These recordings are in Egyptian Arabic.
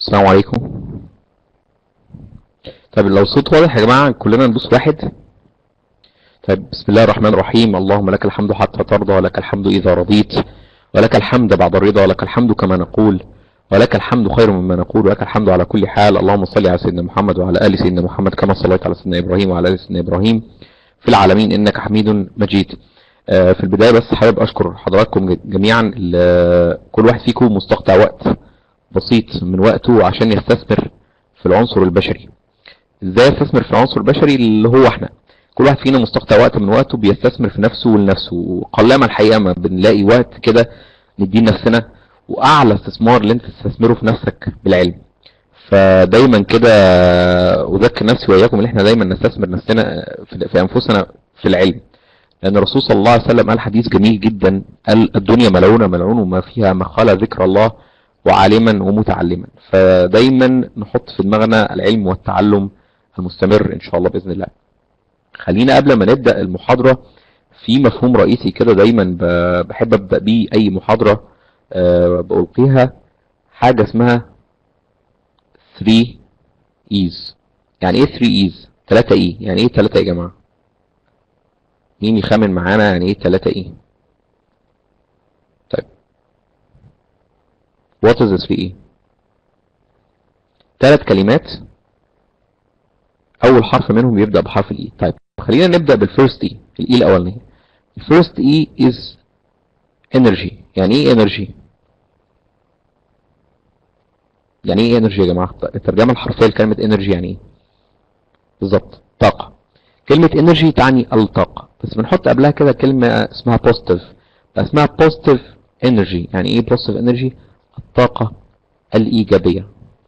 السلام عليكم طيب لو الصوت واضح يا جماعة كلنا ندوس واحد طيب بسم الله الرحمن الرحيم اللهم لك الحمد حتى ترضى ولك الحمد إذا رضيت ولك الحمد بعد الرضا ولك الحمد كما نقول ولك الحمد خير مما نقول ولك الحمد على كل حال اللهم صل على سيدنا محمد وعلى آل سيدنا محمد كما صليت على سيدنا إبراهيم وعلى آل سيدنا إبراهيم في العالمين إنك حميد مجيد آه، في البداية بس حابب أشكر حضراتكم جميعا ل- كل واحد فيكم مستقطع وقت بسيط من وقته عشان يستثمر في العنصر البشري ازاي يستثمر في العنصر البشري اللي هو احنا كل واحد فينا مستقطع وقت من وقته بيستثمر في نفسه ولنفسه وقلما الحقيقة ما بنلاقي وقت كده نديه لنفسنا واعلى استثمار اللي انت تستثمره في نفسك بالعلم فدايما كده اذكر نفسي واياكم ان احنا دايما نستثمر نفسنا في في انفسنا في العلم لان الرسول صلى الله عليه وسلم قال حديث جميل جدا قال الدنيا ملعونة ملعون وما فيها ما خلا ذكر الله وعالما ومتعلما فدايما نحط في دماغنا العلم والتعلم المستمر ان شاء الله باذن الله خلينا قبل ما نبدا المحاضره في مفهوم رئيسي كده دايما ب- بحب ابدا بيه اي محاضره آه، بألقيها حاجه اسمها 3 ايز يعني ايه 3 ايز 3 اي يعني ايه 3 يا جماعه مين يخمن معانا يعني ايه 3 اي طيب what is 3 اي ثلاث كلمات اول حرف منهم بيبدا بحرف الاي طيب خلينا نبدا بالفيرست اي الاي الاولانيه الفيرست اي از انرجي يعني ايه انرجي يعني ايه انرجي يا جماعه الترجمه الحرفيه لكلمه انرجي يعني ايه بالظبط طاقه كلمه انرجي تعني الطاقه بس بنحط قبلها كده كلمه اسمها بوزيتيف اسمها بوزيتيف انرجي يعني ايه بوزيتيف انرجي الطاقه الايجابيه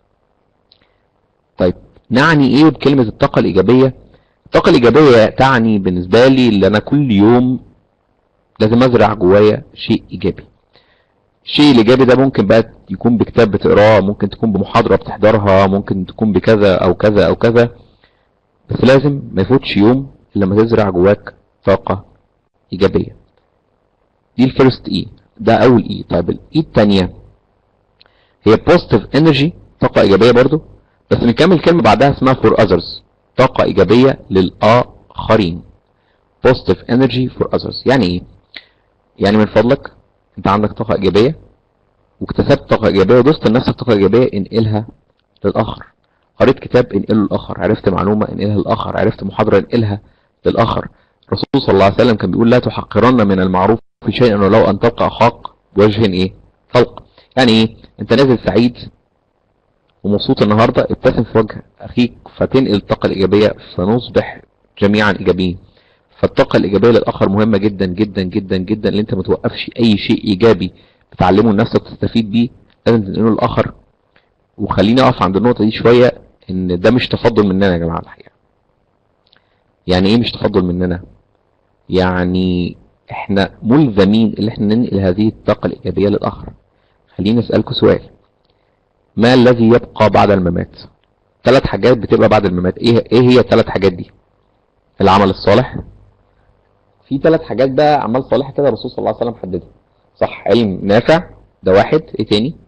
طيب نعني ايه بكلمة الطاقة الإيجابية الطاقة الإيجابية تعني بالنسبة لي اللي أنا كل يوم لازم أزرع جوايا شيء إيجابي الشيء الإيجابي ده ممكن بقى يكون بكتاب بتقراه ممكن تكون بمحاضرة بتحضرها ممكن تكون بكذا أو كذا أو كذا بس لازم ما يفوتش يوم إلا لما تزرع جواك طاقة إيجابية دي الفيرست إي ده أول إي طيب الإي التانية هي positive energy طاقة إيجابية برضو بس نكمل كلمة بعدها اسمها for others طاقة إيجابية للآخرين positive energy for others يعني إيه؟ يعني من فضلك أنت عندك طاقة إيجابية واكتسبت طاقة إيجابية ودوست لنفسك طاقة إيجابية انقلها للآخر قريت كتاب انقله للآخر عرفت معلومة انقلها للآخر عرفت محاضرة انقلها للآخر الرسول صلى الله عليه وسلم كان بيقول لا تحقرن من المعروف في شيء ولو أن تلقى أخاك بوجه إيه؟ طلق يعني إيه؟ أنت نازل سعيد ومبسوط النهارده ابتسم في وجه اخيك فتنقل الطاقه الايجابيه فنصبح جميعا ايجابيين فالطاقه الايجابيه للاخر مهمه جدا جدا جدا جدا ان انت ما توقفش اي شيء ايجابي بتعلمه لنفسك وتستفيد بيه لازم تنقله للاخر وخليني اقف عند النقطه دي شويه ان ده مش تفضل مننا يا جماعه الحقيقه يعني ايه مش تفضل مننا يعني احنا ملزمين ان احنا ننقل هذه الطاقه الايجابيه للاخر خليني اسالكم سؤال ما الذي يبقى بعد الممات ثلاث حاجات بتبقى بعد الممات ايه ايه هي الثلاث حاجات دي العمل الصالح في ثلاث حاجات بقى اعمال صالحه كده الرسول صلى الله عليه وسلم حددها صح علم نافع ده واحد ايه تاني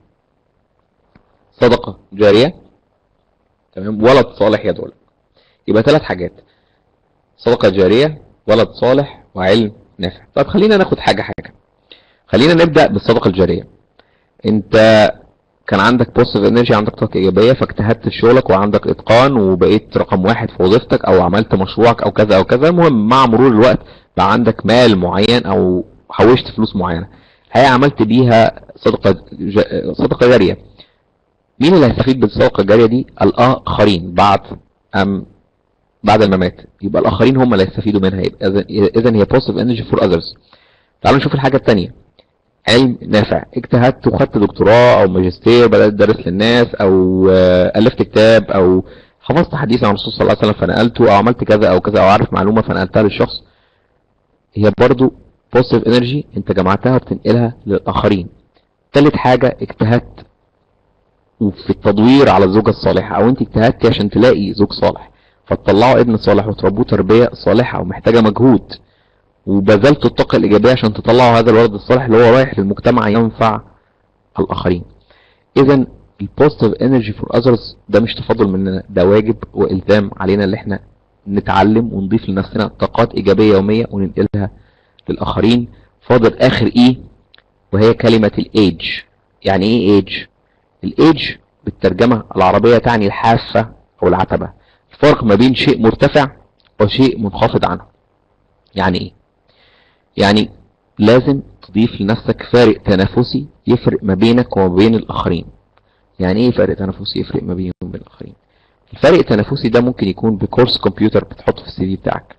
صدقه جاريه تمام ولد صالح يدعو له يبقى ثلاث حاجات صدقه جاريه ولد صالح وعلم نافع طب خلينا ناخد حاجه حاجه خلينا نبدا بالصدقه الجاريه انت كان عندك بوزيتيف انرجي عندك طاقه ايجابيه فاجتهدت في شغلك وعندك اتقان وبقيت رقم واحد في وظيفتك او عملت مشروعك او كذا او كذا المهم مع مرور الوقت بقى عندك مال معين او حوشت فلوس معينه هي عملت بيها صدقه ج... صدقه جاريه مين اللي هيستفيد بالصدقه الجاريه دي الاخرين بعد أم بعد الممات يبقى الاخرين هم اللي هيستفيدوا منها يبقى اذا هي بوزيتيف انرجي فور اذرز تعالوا نشوف الحاجه الثانيه علم نافع اجتهدت وخدت دكتوراه او ماجستير بدات تدرس للناس او آه، الفت كتاب او حفظت حديث عن الرسول صلى الله عليه وسلم فنقلته او عملت كذا او كذا او عارف معلومه فنقلتها للشخص هي برضو بوزيتيف انرجي انت جمعتها وبتنقلها للاخرين تالت حاجه اجتهدت وفي التدوير على الزوجه الصالحه او انت اجتهدتي عشان تلاقي زوج صالح فتطلعوا ابن صالح وتربوه تربيه صالحه ومحتاجه مجهود وبذلت الطاقة الإيجابية عشان تطلعوا هذا الولد الصالح اللي هو رايح للمجتمع ينفع الآخرين إذا البوزيتيف انرجي فور اذرز ده مش تفضل مننا ده واجب والزام علينا اللي احنا نتعلم ونضيف لنفسنا طاقات ايجابيه يوميه وننقلها للاخرين فاضل اخر ايه وهي كلمه الايدج يعني ايه ايدج الايدج بالترجمه العربيه تعني الحافه او العتبه الفرق ما بين شيء مرتفع وشيء منخفض عنه يعني ايه يعني لازم تضيف لنفسك فارق تنافسي يفرق ما بينك وما بين الاخرين يعني ايه فارق تنافسي يفرق ما بينك وما بين الاخرين الفرق التنافسي ده ممكن يكون بكورس كمبيوتر بتحطه في السي في بتاعك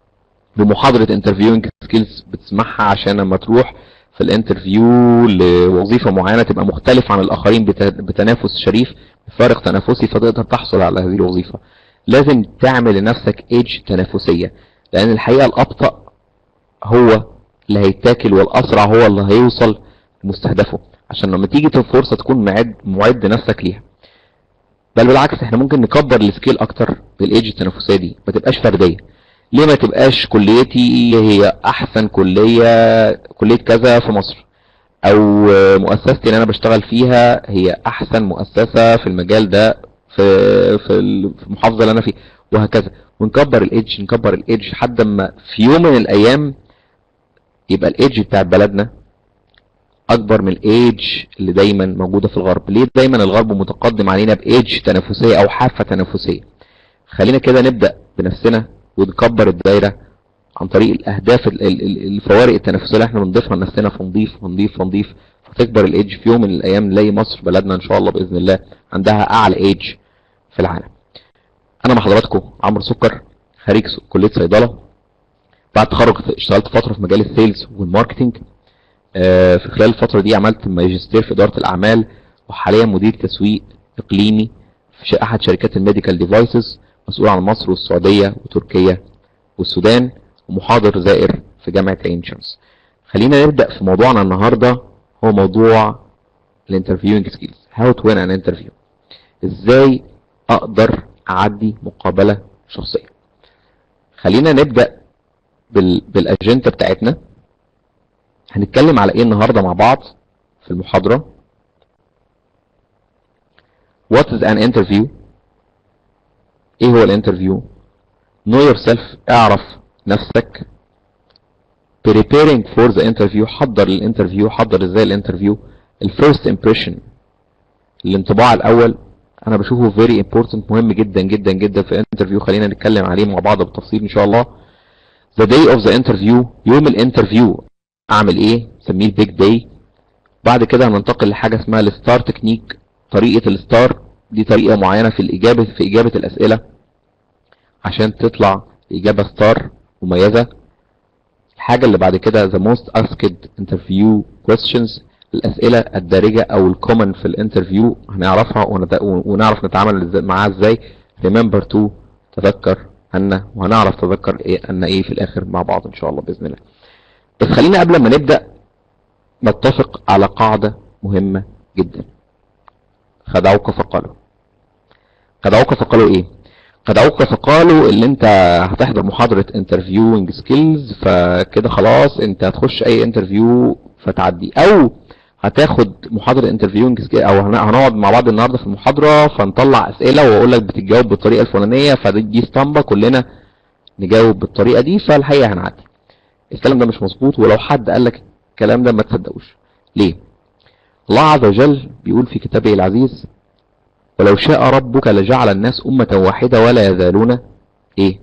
بمحاضرة انترفيوينج سكيلز بتسمعها عشان لما تروح في الانترفيو لوظيفة معينة تبقى مختلف عن الاخرين بتنافس شريف بفارق تنافسي فتقدر تحصل على هذه الوظيفة لازم تعمل لنفسك ايدج تنافسية لان الحقيقة الابطأ هو اللي هيتاكل والاسرع هو اللي هيوصل لمستهدفه عشان لما تيجي فرصة تكون معد معد نفسك ليها بل بالعكس احنا ممكن نكبر السكيل اكتر بالايدج التنافسيه دي ما تبقاش فرديه ليه ما تبقاش كليتي هي احسن كليه كليه كذا في مصر او مؤسستي اللي انا بشتغل فيها هي احسن مؤسسه في المجال ده في في المحافظه اللي انا فيها وهكذا ونكبر الايدج نكبر الايدج لحد ما في يوم من الايام يبقى الايدج بتاع بلدنا اكبر من الايدج اللي دايما موجوده في الغرب ليه دايما الغرب متقدم علينا بايدج تنافسيه او حافه تنافسيه خلينا كده نبدا بنفسنا ونكبر الدايره عن طريق الاهداف الفوارق التنافسيه اللي احنا بنضيفها لنفسنا فنضيف ونضيف ونضيف فتكبر الايدج في يوم من الايام نلاقي مصر بلدنا ان شاء الله باذن الله عندها اعلى ايدج في العالم انا مع حضراتكم عمرو سكر خريج كليه صيدله بعد تخرج اشتغلت فتره في مجال السيلز والماركتنج في خلال الفترة دي عملت ماجستير في إدارة الأعمال وحاليا مدير تسويق إقليمي في أحد شركات الميديكال ديفايسز مسؤول عن مصر والسعودية وتركيا والسودان ومحاضر زائر في جامعة عين شمس خلينا نبدأ في موضوعنا النهاردة هو موضوع الانترفيوينج سكيلز هاو تو وين ان انترفيو ازاي اقدر اعدي مقابلة شخصية خلينا نبدأ بال... بالاجندة بتاعتنا هنتكلم على ايه النهاردة مع بعض في المحاضرة What is an interview ايه هو الانترفيو know yourself اعرف نفسك preparing for the interview حضر للانترفيو حضر ازاي الانترفيو الفيرست impression الانطباع الاول انا بشوفه very important مهم جدا جدا جدا في الانترفيو خلينا نتكلم عليه مع بعض بالتفصيل ان شاء الله the day of the interview يوم الانترفيو اعمل ايه نسميه البيج داي بعد كده هننتقل لحاجه اسمها الستار تكنيك طريقه الستار دي طريقه معينه في الاجابه في اجابه الاسئله عشان تطلع اجابه ستار مميزه الحاجه اللي بعد كده the most asked interview questions الاسئله الدارجه او الكومن في الانترفيو هنعرفها ونعرف نتعامل معاها ازاي remember to تذكر ان وهنعرف تذكر ايه ان ايه في الاخر مع بعض ان شاء الله باذن الله بس خلينا قبل ما نبدأ نتفق على قاعدة مهمة جدا خدعوك فقالوا خدعوك فقالوا ايه خدعوك فقالوا اللي انت هتحضر محاضرة انترفيوينج سكيلز فكده خلاص انت هتخش اي انترفيو فتعدي او هتاخد محاضرة انترفيوينج سكيلز او هنقعد مع بعض النهاردة في المحاضرة فنطلع اسئلة واقول لك بتتجاوب بالطريقة الفلانية فدي اسطمبة كلنا نجاوب بالطريقة دي فالحقيقة هنعدي الكلام ده مش مظبوط ولو حد قال لك الكلام ده ما تصدقوش ليه الله عز وجل بيقول في كتابه العزيز ولو شاء ربك لجعل الناس أمة واحدة ولا يزالون ايه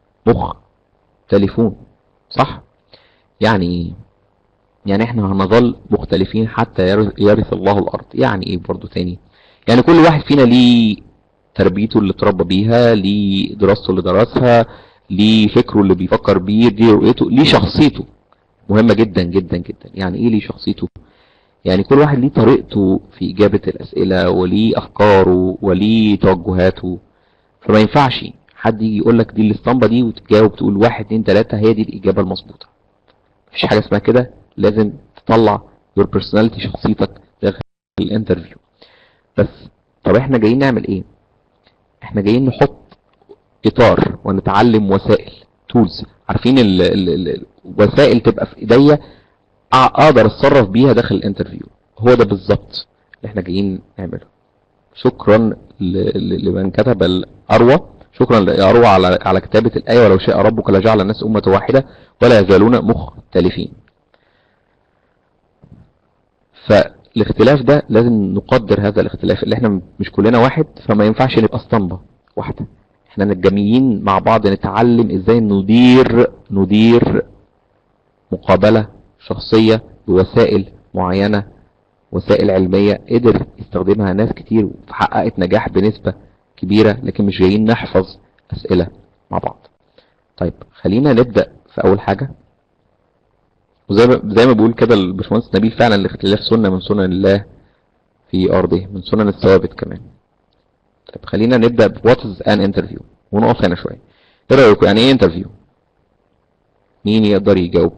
مختلفون صح يعني ايه يعني احنا هنظل مختلفين حتى يرث الله الارض يعني ايه برضو تاني يعني كل واحد فينا ليه تربيته اللي اتربى بيها ليه دراسته اللي درسها ليه فكره اللي بيفكر بيه ليه رؤيته ليه شخصيته مهمة جدا جدا جدا يعني ايه ليه شخصيته يعني كل واحد ليه طريقته في اجابة الاسئلة وليه افكاره وليه توجهاته فما ينفعش حد يجي يقول لك دي الاسطمبة دي وتجاوب تقول واحد اتنين تلاتة هي دي الاجابة المظبوطة مفيش حاجة اسمها كده لازم تطلع your personality شخصيتك داخل الانترفيو بس طب احنا جايين نعمل ايه احنا جايين نحط اطار ونتعلم وسائل تولز عارفين ال ال الوسائل تبقى في ايديا اقدر اتصرف بيها داخل الانترفيو هو ده بالظبط اللي احنا جايين نعمله شكرا ل- ل- لمن كتب الأروى شكرا لأروى على على كتابة الآية ولو شاء ربك لجعل الناس أمة واحدة ولا يزالون مختلفين فالاختلاف ده لازم نقدر هذا الاختلاف اللي احنا مش كلنا واحد فما ينفعش نبقى اسطمبة واحدة احنا جميعين مع بعض نتعلم ازاي ندير ندير مقابلة شخصية بوسائل معينة وسائل علمية قدر يستخدمها ناس كتير وحققت نجاح بنسبة كبيرة لكن مش جايين نحفظ أسئلة مع بعض طيب خلينا نبدأ في أول حاجة وزي ما زي ما بيقول كده الباشمهندس نبيل فعلا الاختلاف سنة من سنن الله في أرضه من سنن الثوابت كمان طيب خلينا نبدأ ب what is an interview ونقف هنا شوية ايه رأيكم يعني ايه interview مين يقدر يجاوب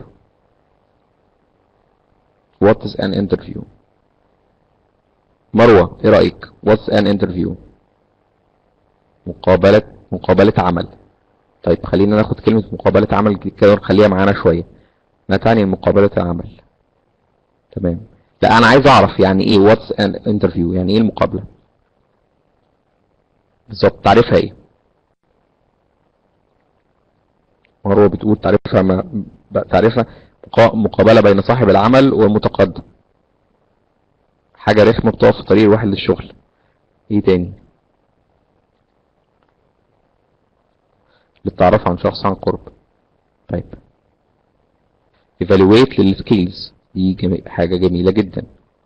what is an interview مروة ايه رأيك what's an interview مقابلة مقابلة عمل طيب خلينا ناخد كلمة مقابلة عمل كده ونخليها معانا شوية ما تعني مقابلة العمل تمام لا انا عايز اعرف يعني ايه what's an interview يعني ايه المقابلة بالظبط تعريفها ايه مروة بتقول تعريفها ما تعريفها مقا- مقابلة بين صاحب العمل والمتقدم حاجة رخمة بتقف في طريق الواحد للشغل ايه تاني للتعرف عن شخص عن قرب طيب evaluate للسكيلز دي جمي... حاجة جميلة جدا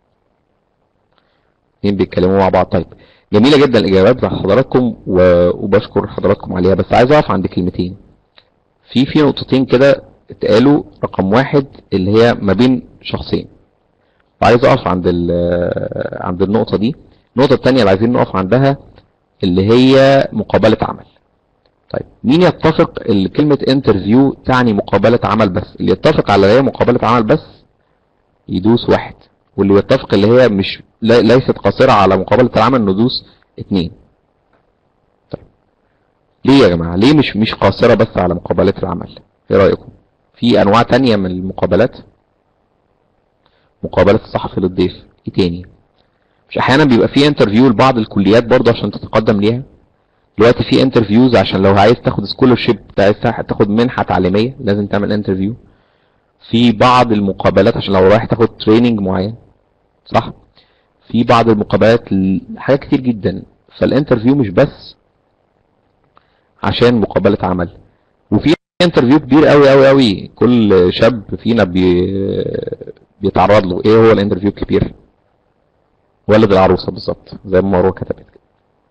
اتنين بيتكلموا مع بعض طيب جميلة جدا الإجابات بتاع حضراتكم و... وبشكر حضراتكم عليها بس عايز أقف عند كلمتين في في نقطتين كده اتقالوا رقم واحد اللي هي ما بين شخصين وعايز أقف عند ال... عند النقطة دي النقطة التانية اللي عايزين نقف عندها اللي هي مقابلة عمل طيب مين يتفق اللي كلمة انترفيو تعني مقابلة عمل بس اللي يتفق على هي مقابلة عمل بس يدوس واحد واللي يتفق اللي هي مش لي- ليست قاصرة على مقابلة العمل ندوس اتنين طيب ليه يا جماعة ليه مش مش قاصرة بس على مقابلة العمل ايه رأيكم في انواع تانية من المقابلات مقابلة الصحفي للضيف ايه تاني مش احيانا بيبقى في انترفيو لبعض الكليات برضه عشان تتقدم ليها دلوقتي في انترفيوز عشان لو عايز تاخد سكولرشيب عايز تاخد منحة تعليمية لازم تعمل انترفيو في بعض المقابلات عشان لو رايح تاخد تريننج معين صح في بعض المقابلات ل- حاجات كتير جدا فالانترفيو مش بس عشان مقابلة عمل وفي انترفيو كبير قوي قوي قوي كل شاب فينا بي بيتعرض له ايه هو الانترفيو الكبير ولد العروسة بالظبط زي ما مروه كتبت كده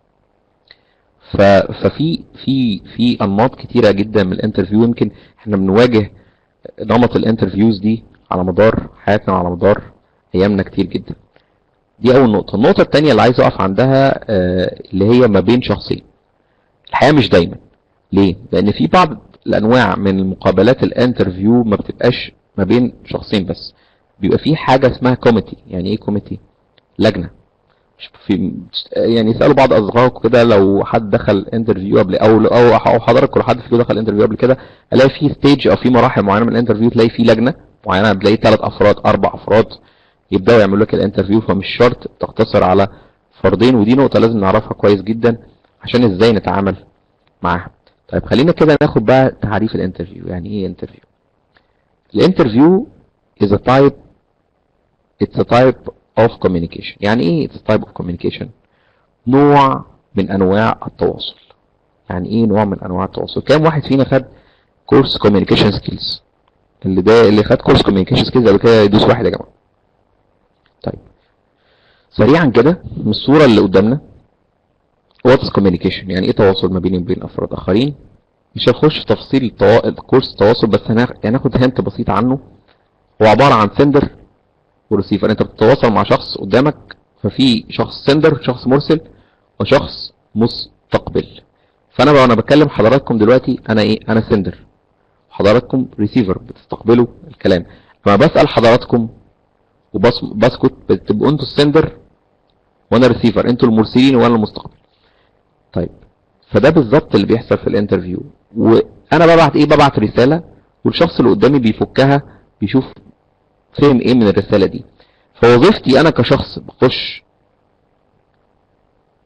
ف... ففي في في انماط كتيره جدا من الانترفيو يمكن احنا بنواجه نمط الانترفيوز دي على مدار حياتنا وعلى مدار ايامنا كتير جدا دي اول نقطه النقطه الثانيه اللي عايز اقف عندها آه، اللي هي ما بين شخصين الحقيقه مش دايما ليه لان في بعض الانواع من المقابلات الانترفيو ما بتبقاش ما بين شخصين بس بيبقى في حاجه اسمها كوميتي يعني ايه كوميتي لجنه مش في يعني سالوا بعض اصدقائكم كده لو حد دخل انترفيو قبل او او او حضرتك لو حد فيكم دخل انترفيو قبل كده الاقي في ستيج او في مراحل معينه من الانترفيو تلاقي في لجنه معينه بتلاقي ثلاث افراد اربع افراد يبداوا يعملوا لك الانترفيو فمش شرط تقتصر على فردين ودي نقطه لازم نعرفها كويس جدا عشان ازاي نتعامل معاها طيب خلينا كده ناخد بقى تعريف الانترفيو يعني ايه انترفيو الانترفيو is a type it's a type of communication يعني ايه it's a type of communication نوع من انواع التواصل يعني ايه نوع من انواع التواصل كام واحد فينا خد كورس communication skills اللي ده اللي خد كورس communication skills قبل كده يدوس واحد يا جماعه طيب سريعا كده من الصوره اللي قدامنا what's communication يعني ايه تواصل ما بيني وبين افراد اخرين مش هنخش في تفاصيل التوا... الكورس التواصل بس هناخ- هناخد هنت بسيط عنه هو عباره عن سندر وريسيفر انت بتتواصل مع شخص قدامك ففي شخص سندر شخص مرسل وشخص مستقبل فانا بقى وانا بكلم حضراتكم دلوقتي انا ايه انا سندر حضراتكم ريسيفر بتستقبلوا الكلام لما بسال حضراتكم وبسكت بتبقوا انتوا السندر وانا ريسيفر انتوا المرسلين وانا المستقبل طيب فده بالظبط اللي بيحصل في الانترفيو وانا ببعت ايه ببعت رساله والشخص اللي قدامي بيفكها بيشوف فهم ايه من الرسالة دي فوظيفتي انا كشخص بخش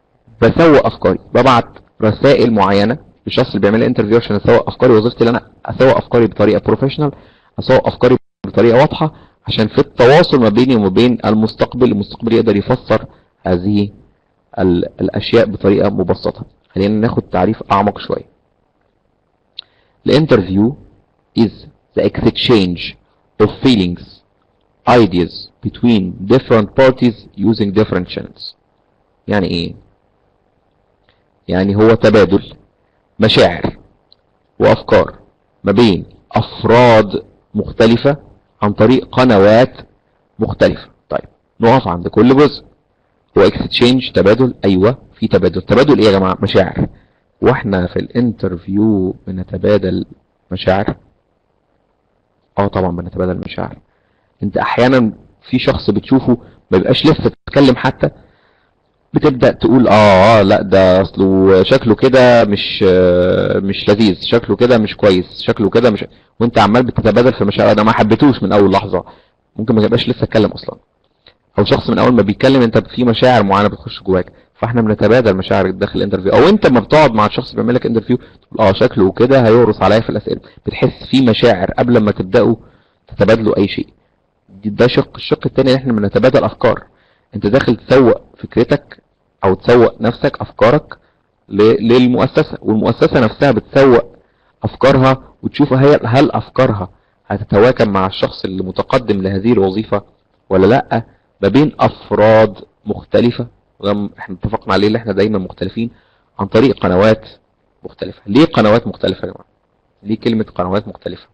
بسوق افكاري ببعت رسائل معينه للشخص اللي بيعمل لي انترفيو عشان اسوق افكاري وظيفتي ان انا اسوق افكاري بطريقه بروفيشنال اسوق افكاري بطريقه واضحه عشان في التواصل ما بيني وما بين المستقبل المستقبل يقدر يفسر هذه ال- الاشياء بطريقه مبسطه خلينا ناخد تعريف اعمق شويه الانترفيو is the exchange of feelings ideas between different parties using different channels يعني ايه يعني هو تبادل مشاعر وافكار ما بين افراد مختلفة عن طريق قنوات مختلفة طيب نقف عند كل جزء هو اكستشينج تبادل ايوه في تبادل تبادل ايه يا جماعة مشاعر واحنا في الانترفيو بنتبادل مشاعر اه طبعا بنتبادل مشاعر انت احيانا في شخص بتشوفه ما بيبقاش لسه تتكلم حتى بتبدأ تقول اه اه لا ده اصله شكله كده مش آه، مش لذيذ شكله كده مش كويس شكله كده مش وانت عمال بتتبادل في مشاعر انا ما حبيتوش من اول لحظة ممكن ما تبقاش لسه اتكلم اصلا او شخص من اول ما بيتكلم انت في مشاعر معينة بتخش جواك فاحنا بنتبادل مشاعر داخل الانترفيو او انت ما بتقعد مع الشخص اللي بيعمل لك انترفيو تقول اه شكله كده هيورث عليا في الاسئله بتحس في مشاعر قبل ما تبداوا تتبادلوا اي شيء دي- ده شق الشق الثاني ان احنا بنتبادل افكار انت داخل تسوق فكرتك او تسوق نفسك افكارك ل- للمؤسسه والمؤسسه نفسها بتسوق افكارها وتشوف هل هل افكارها هتتواكب مع الشخص اللي متقدم لهذه الوظيفه ولا لا ما بين افراد مختلفه رغم احنا اتفقنا عليه ان احنا دايما مختلفين عن طريق قنوات مختلفه ليه قنوات مختلفه يا جماعه ليه كلمه قنوات مختلفه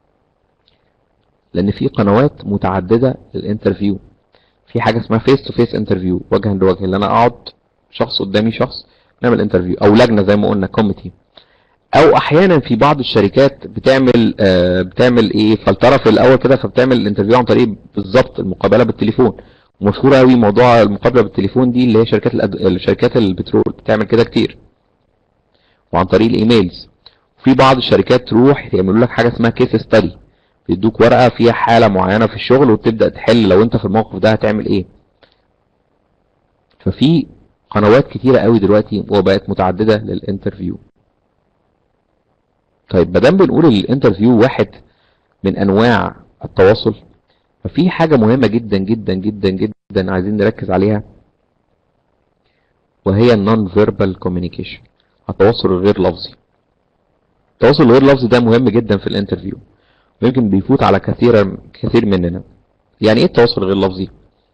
لان في قنوات متعدده للانترفيو في حاجه اسمها فيس تو فيس انترفيو وجها لوجه اللي انا اقعد شخص قدامي شخص نعمل انترفيو او لجنه زي ما قلنا كوميتي او احيانا في بعض الشركات بتعمل آه بتعمل ايه فلتره في الاول كده فبتعمل الانترفيو عن طريق بالظبط المقابله بالتليفون ومشهوره قوي موضوع المقابله بالتليفون دي اللي هي شركات الأد... شركات البترول بتعمل كده كتير وعن طريق الايميلز في بعض الشركات تروح يعملوا لك حاجه اسمها كيس ستادي بيدوك ورقه فيها حاله معينه في الشغل وتبدا تحل لو انت في الموقف ده هتعمل ايه ففي قنوات كتيره قوي دلوقتي وبقت متعدده للانترفيو طيب ما دام بنقول الانترفيو واحد من انواع التواصل ففي حاجه مهمه جدا جدا جدا جدا عايزين نركز عليها وهي النون فيربال كوميونيكيشن التواصل الغير لفظي التواصل الغير لفظي ده مهم جدا في الانترفيو ويمكن بيفوت على كثير كثير مننا يعني ايه التواصل الغير لفظي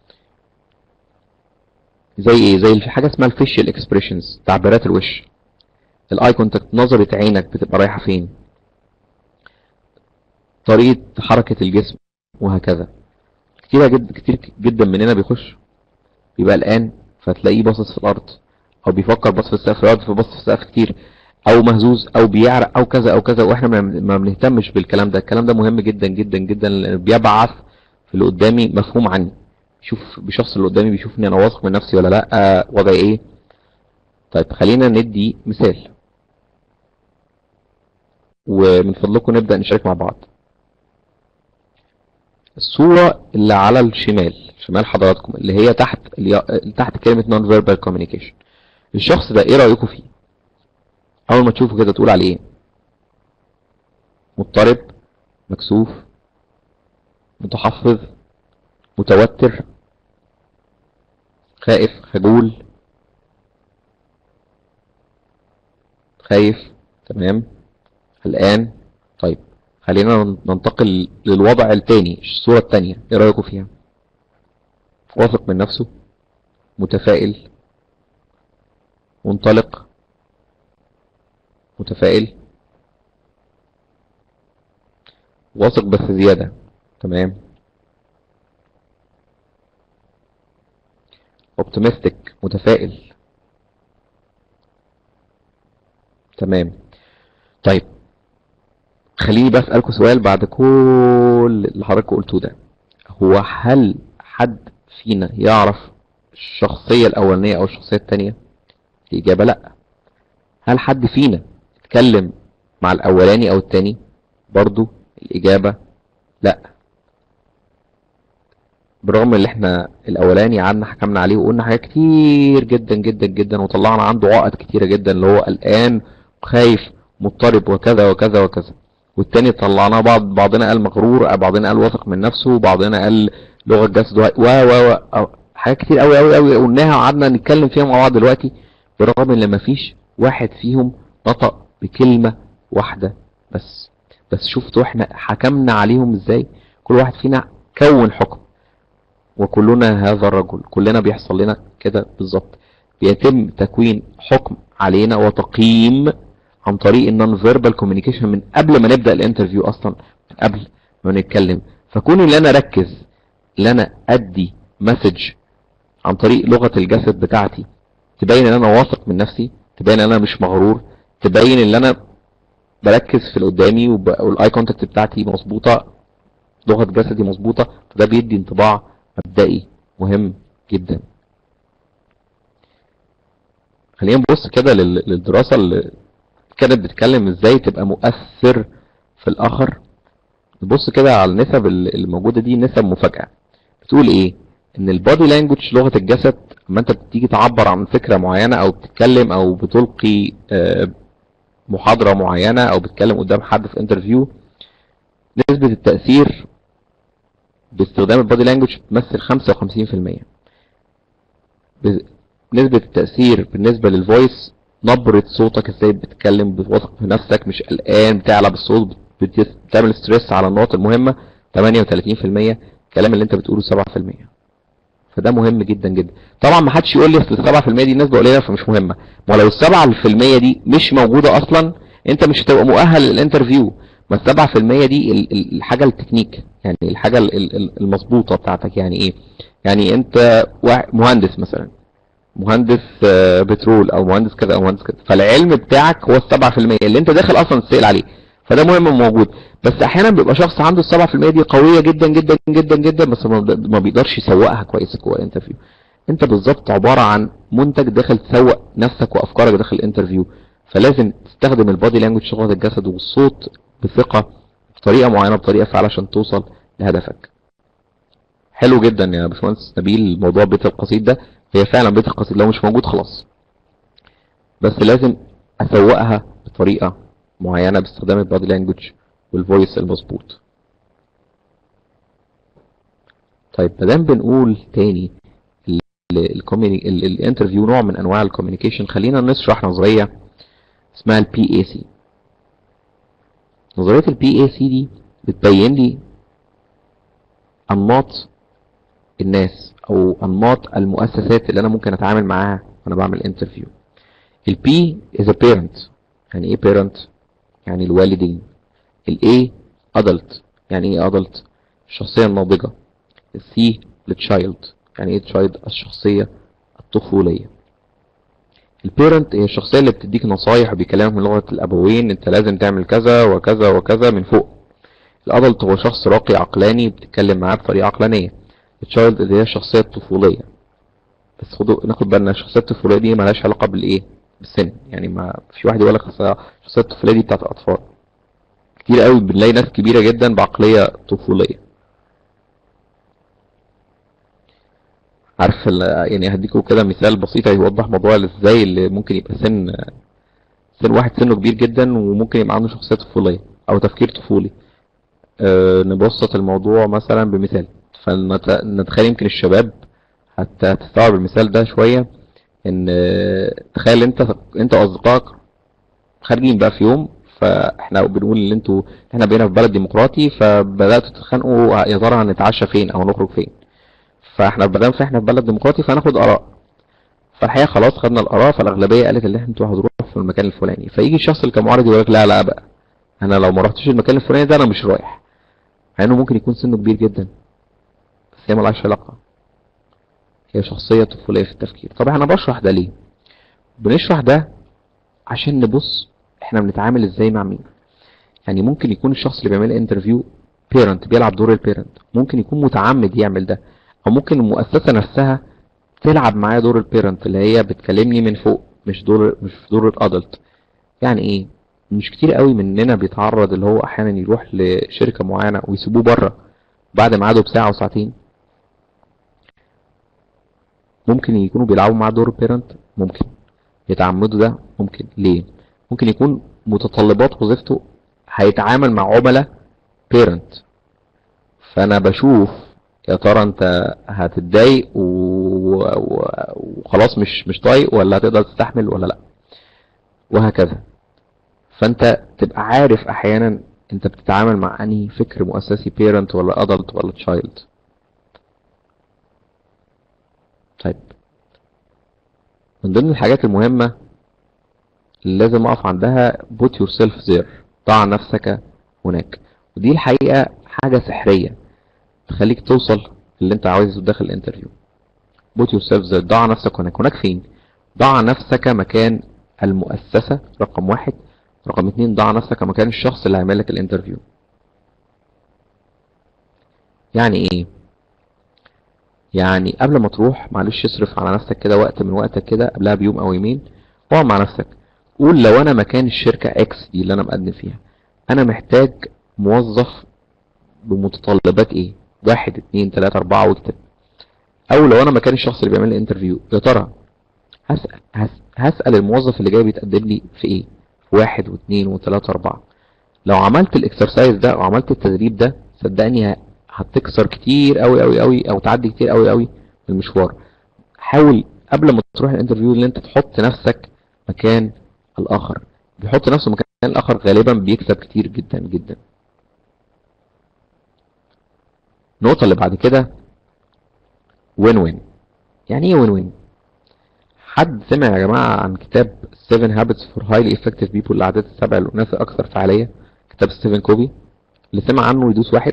زي ايه زي حاجه اسمها الفيشل اكسبريشنز تعبيرات الوش الاي كونتاكت نظرة عينك بتبقى رايحة فين طريقة حركة الجسم وهكذا كتير جدا كتير جدا مننا بيخش بيبقى قلقان فتلاقيه باصص في الارض او بيفكر باص في السقف الارض فباص في السقف كتير او مهزوز او بيعرق او كذا او كذا واحنا ما ما بنهتمش بالكلام ده الكلام ده مهم جدا جدا جدا لان بيبعث في اللي قدامي مفهوم عني شوف بشخص اللي قدامي بيشوفني انا واثق من نفسي ولا لا آه، وضعي ايه طيب خلينا ندي مثال ومن فضلكم نبدأ نشارك مع بعض الصورة اللي على الشمال شمال حضراتكم اللي هي تحت اللي هي تحت كلمة non verbal communication الشخص ده ايه رأيكم فيه اول ما تشوفه كده تقول عليه ايه مضطرب مكسوف متحفظ متوتر خائف خجول خايف تمام الآن طيب خلينا ننتقل للوضع التاني الصورة التانية ايه رأيكم فيها واثق من نفسه متفائل منطلق متفائل واثق بس زيادة تمام optimistic متفائل تمام طيب خليني بس أسألكوا سؤال بعد كل اللي حضراتكم قلتوه ده هو هل حد فينا يعرف الشخصية الأولانية أو الشخصية التانية؟ الإجابة لأ هل حد فينا اتكلم مع الأولاني أو التاني؟ برضو الإجابة لأ بالرغم اللي احنا الاولاني قعدنا حكمنا عليه وقلنا حاجات كتير جدا جدا جدا وطلعنا عنده عقد كتيره جدا اللي هو قلقان خايف مضطرب وكذا وكذا وكذا والتاني طلعناه بعض بعضنا قال مغرور بعضنا قال واثق من نفسه وبعضنا قال لغه جسد و و و حاجات كتير قوي قوي قوي قلناها وقعدنا نتكلم فيها مع بعض دلوقتي بالرغم ان مفيش واحد فيهم نطق بكلمه واحده بس بس شفتوا احنا حكمنا عليهم ازاي كل واحد فينا كون حكم وكلنا هذا الرجل كلنا بيحصل لنا كده بالظبط بيتم تكوين حكم علينا وتقييم عن طريق النون فيربال كوميونيكيشن من قبل ما نبدا الانترفيو اصلا من قبل ما نتكلم فكون ان انا اركز ان انا ادي مسج عن طريق لغه الجسد بتاعتي تبين ان انا واثق من نفسي تبين ان انا مش مغرور تبين ان انا بركز في اللي قدامي والاي كونتاكت بتاعتي مظبوطه لغه جسدي مظبوطه فده بيدي انطباع مبدئي مهم جدا خلينا نبص كده للدراسه اللي كانت بتتكلم ازاي تبقى مؤثر في الاخر نبص كده على النسب اللي موجوده دي نسب مفاجاه بتقول ايه ان البادي لانجوج لغه الجسد لما انت بتيجي تعبر عن فكره معينه او بتتكلم او بتلقي محاضره معينه او بتتكلم قدام حد في انترفيو نسبه التاثير باستخدام البادي لانجوج بتمثل 55% نسبة التأثير بالنسبة للفويس نبرة صوتك ازاي بتتكلم بتوثق في نفسك مش قلقان بتعلى بالصوت بتعمل ستريس على النقط المهمة 38% الكلام اللي انت بتقوله 7% فده مهم جدا جدا طبعا ما حدش يقول لي اصل ال 7% دي نسبة قليلة فمش مهمة ما لو ال 7% دي مش موجودة اصلا انت مش هتبقى مؤهل للانترفيو ما ال 7% دي الحاجة التكنيك يعني الحاجة المظبوطة بتاعتك يعني ايه يعني انت مهندس مثلا مهندس بترول او مهندس كذا او مهندس كذا فالعلم بتاعك هو ال 7% اللي انت داخل اصلا تسال عليه فده مهم وموجود بس احيانا بيبقى شخص عنده ال 7% دي قويه جدا جدا جدا جدا بس ما بيقدرش يسوقها كويس جوه الانترفيو انت بالظبط عباره عن منتج داخل تسوق نفسك وافكارك داخل الانترفيو فلازم تستخدم البادي لانجوج لغه الجسد والصوت بثقه بطريقه معينه بطريقه فعاله عشان توصل لهدفك حلو جدا يا باشمهندس نبيل موضوع بيت القصيد ده هي فعلا بيت القصيد لو مش موجود خلاص بس لازم اسوقها بطريقه معينه باستخدام البادي لانجوج والفويس المظبوط طيب مادام بنقول تاني الانترفيو نوع من انواع الكوميونيكيشن خلينا نشرح نظريه اسمها البي اي سي نظريه البي اي سي دي بتبين لي انماط الناس او انماط المؤسسات اللي انا ممكن اتعامل معاها وانا بعمل انترفيو البي is a parent يعني ايه parent يعني الوالدين الاي adult يعني ايه adult الشخصية الناضجة السي للتشايلد يعني ايه child الشخصية الطفولية البيرنت هي الشخصية اللي بتديك نصايح وبيكلمك من لغة الابوين انت لازم تعمل كذا وكذا وكذا من فوق الادلت هو شخص راقي عقلاني بتتكلم معاه بطريقة عقلانية التشايلد اللي هي الشخصية الطفولية بس خدوا ناخد بالنا الشخصية الطفولية دي مالهاش علاقة بالايه بالسن يعني ما في واحد يقول لك الشخصية الطفولية دي بتاعت الاطفال كتير قوي بنلاقي ناس كبيرة جدا بعقلية طفولية عارف يعني هديكم كده مثال بسيط يوضح موضوع ازاي اللي ممكن يبقى سن سن واحد سنه كبير جدا وممكن يبقى عنده شخصية طفولية او تفكير طفولي أه نبسط الموضوع مثلا بمثال فنتخيل يمكن الشباب حتى هتستوعب المثال ده شوية ان تخيل انت انت واصدقائك خارجين بقى في يوم فاحنا بنقول ان انتوا احنا بقينا في بلد ديمقراطي فبداتوا تتخانقوا يا ترى هنتعشى فين او نخرج فين فاحنا بدل احنا في بلد ديمقراطي فهناخد اراء فالحقيقه خلاص خدنا الاراء فالاغلبيه قالت ان انتوا هتروحوا في المكان الفلاني فيجي الشخص اللي كان معارض يقول لك لا لا بقى انا لو ما رحتش المكان الفلاني ده انا مش رايح مع انه ممكن يكون سنه كبير جدا بس هي ملهاش علاقه هي شخصيه طفوليه في التفكير طب انا بشرح ده ليه بنشرح ده عشان نبص احنا بنتعامل ازاي مع مين يعني ممكن يكون الشخص اللي بيعمل انترفيو بيرنت بيلعب دور البيرنت ممكن يكون متعمد يعمل ده او ممكن المؤسسه نفسها تلعب معايا دور البيرنت اللي هي بتكلمني من فوق مش دور مش دور الادلت يعني ايه مش كتير قوي مننا بيتعرض اللي هو احيانا يروح لشركه معينه ويسيبوه بره بعد ميعاده بساعه وساعتين ممكن يكونوا بيلعبوا مع دور بيرنت ممكن يتعمدوا ده ممكن ليه ممكن يكون متطلبات وظيفته هيتعامل مع عملاء بيرنت فانا بشوف يا ترى انت هتتضايق و... و... وخلاص مش مش طايق ولا هتقدر تستحمل ولا لا وهكذا فانت تبقى عارف احيانا انت بتتعامل مع انهي فكر مؤسسي بيرنت ولا ادلت ولا تشايلد طيب من ضمن الحاجات المهمة اللي لازم اقف عندها put yourself there ضع نفسك هناك ودي الحقيقة حاجة سحرية تخليك توصل اللي انت عاوزه داخل الانترفيو put yourself there ضع نفسك هناك هناك فين ضع نفسك مكان المؤسسة رقم واحد رقم اتنين ضع نفسك مكان الشخص اللي هيعمل لك الانترفيو يعني ايه يعني قبل ما تروح معلش اصرف على نفسك كده وقت من وقتك كده قبلها بيوم او يومين اقعد مع نفسك قول لو انا مكان الشركة اكس دي اللي انا مقدم فيها انا محتاج موظف بمتطلبات ايه واحد اتنين تلاتة اربعة واكتب او لو انا مكان الشخص اللي بيعمل لي انترفيو يا ترى هسأل, هس- هسأل الموظف اللي جاي بيتقدم لي في ايه في واحد واثنين وثلاثة اربعة لو عملت الاكسرسايز ده او عملت التدريب ده صدقني ه- هتكسر كتير قوي قوي قوي او تعدي كتير قوي قوي في المشوار حاول قبل ما تروح الانترفيو ان انت تحط نفسك مكان الاخر بيحط نفسه مكان الاخر غالبا بيكسب كتير جدا جدا النقطة اللي بعد كده وين وين يعني ايه وين وين حد سمع يا جماعة عن كتاب 7 Habits for Highly Effective People العادات السبع للناس الأكثر فعالية كتاب ستيفن كوبي اللي سمع عنه يدوس واحد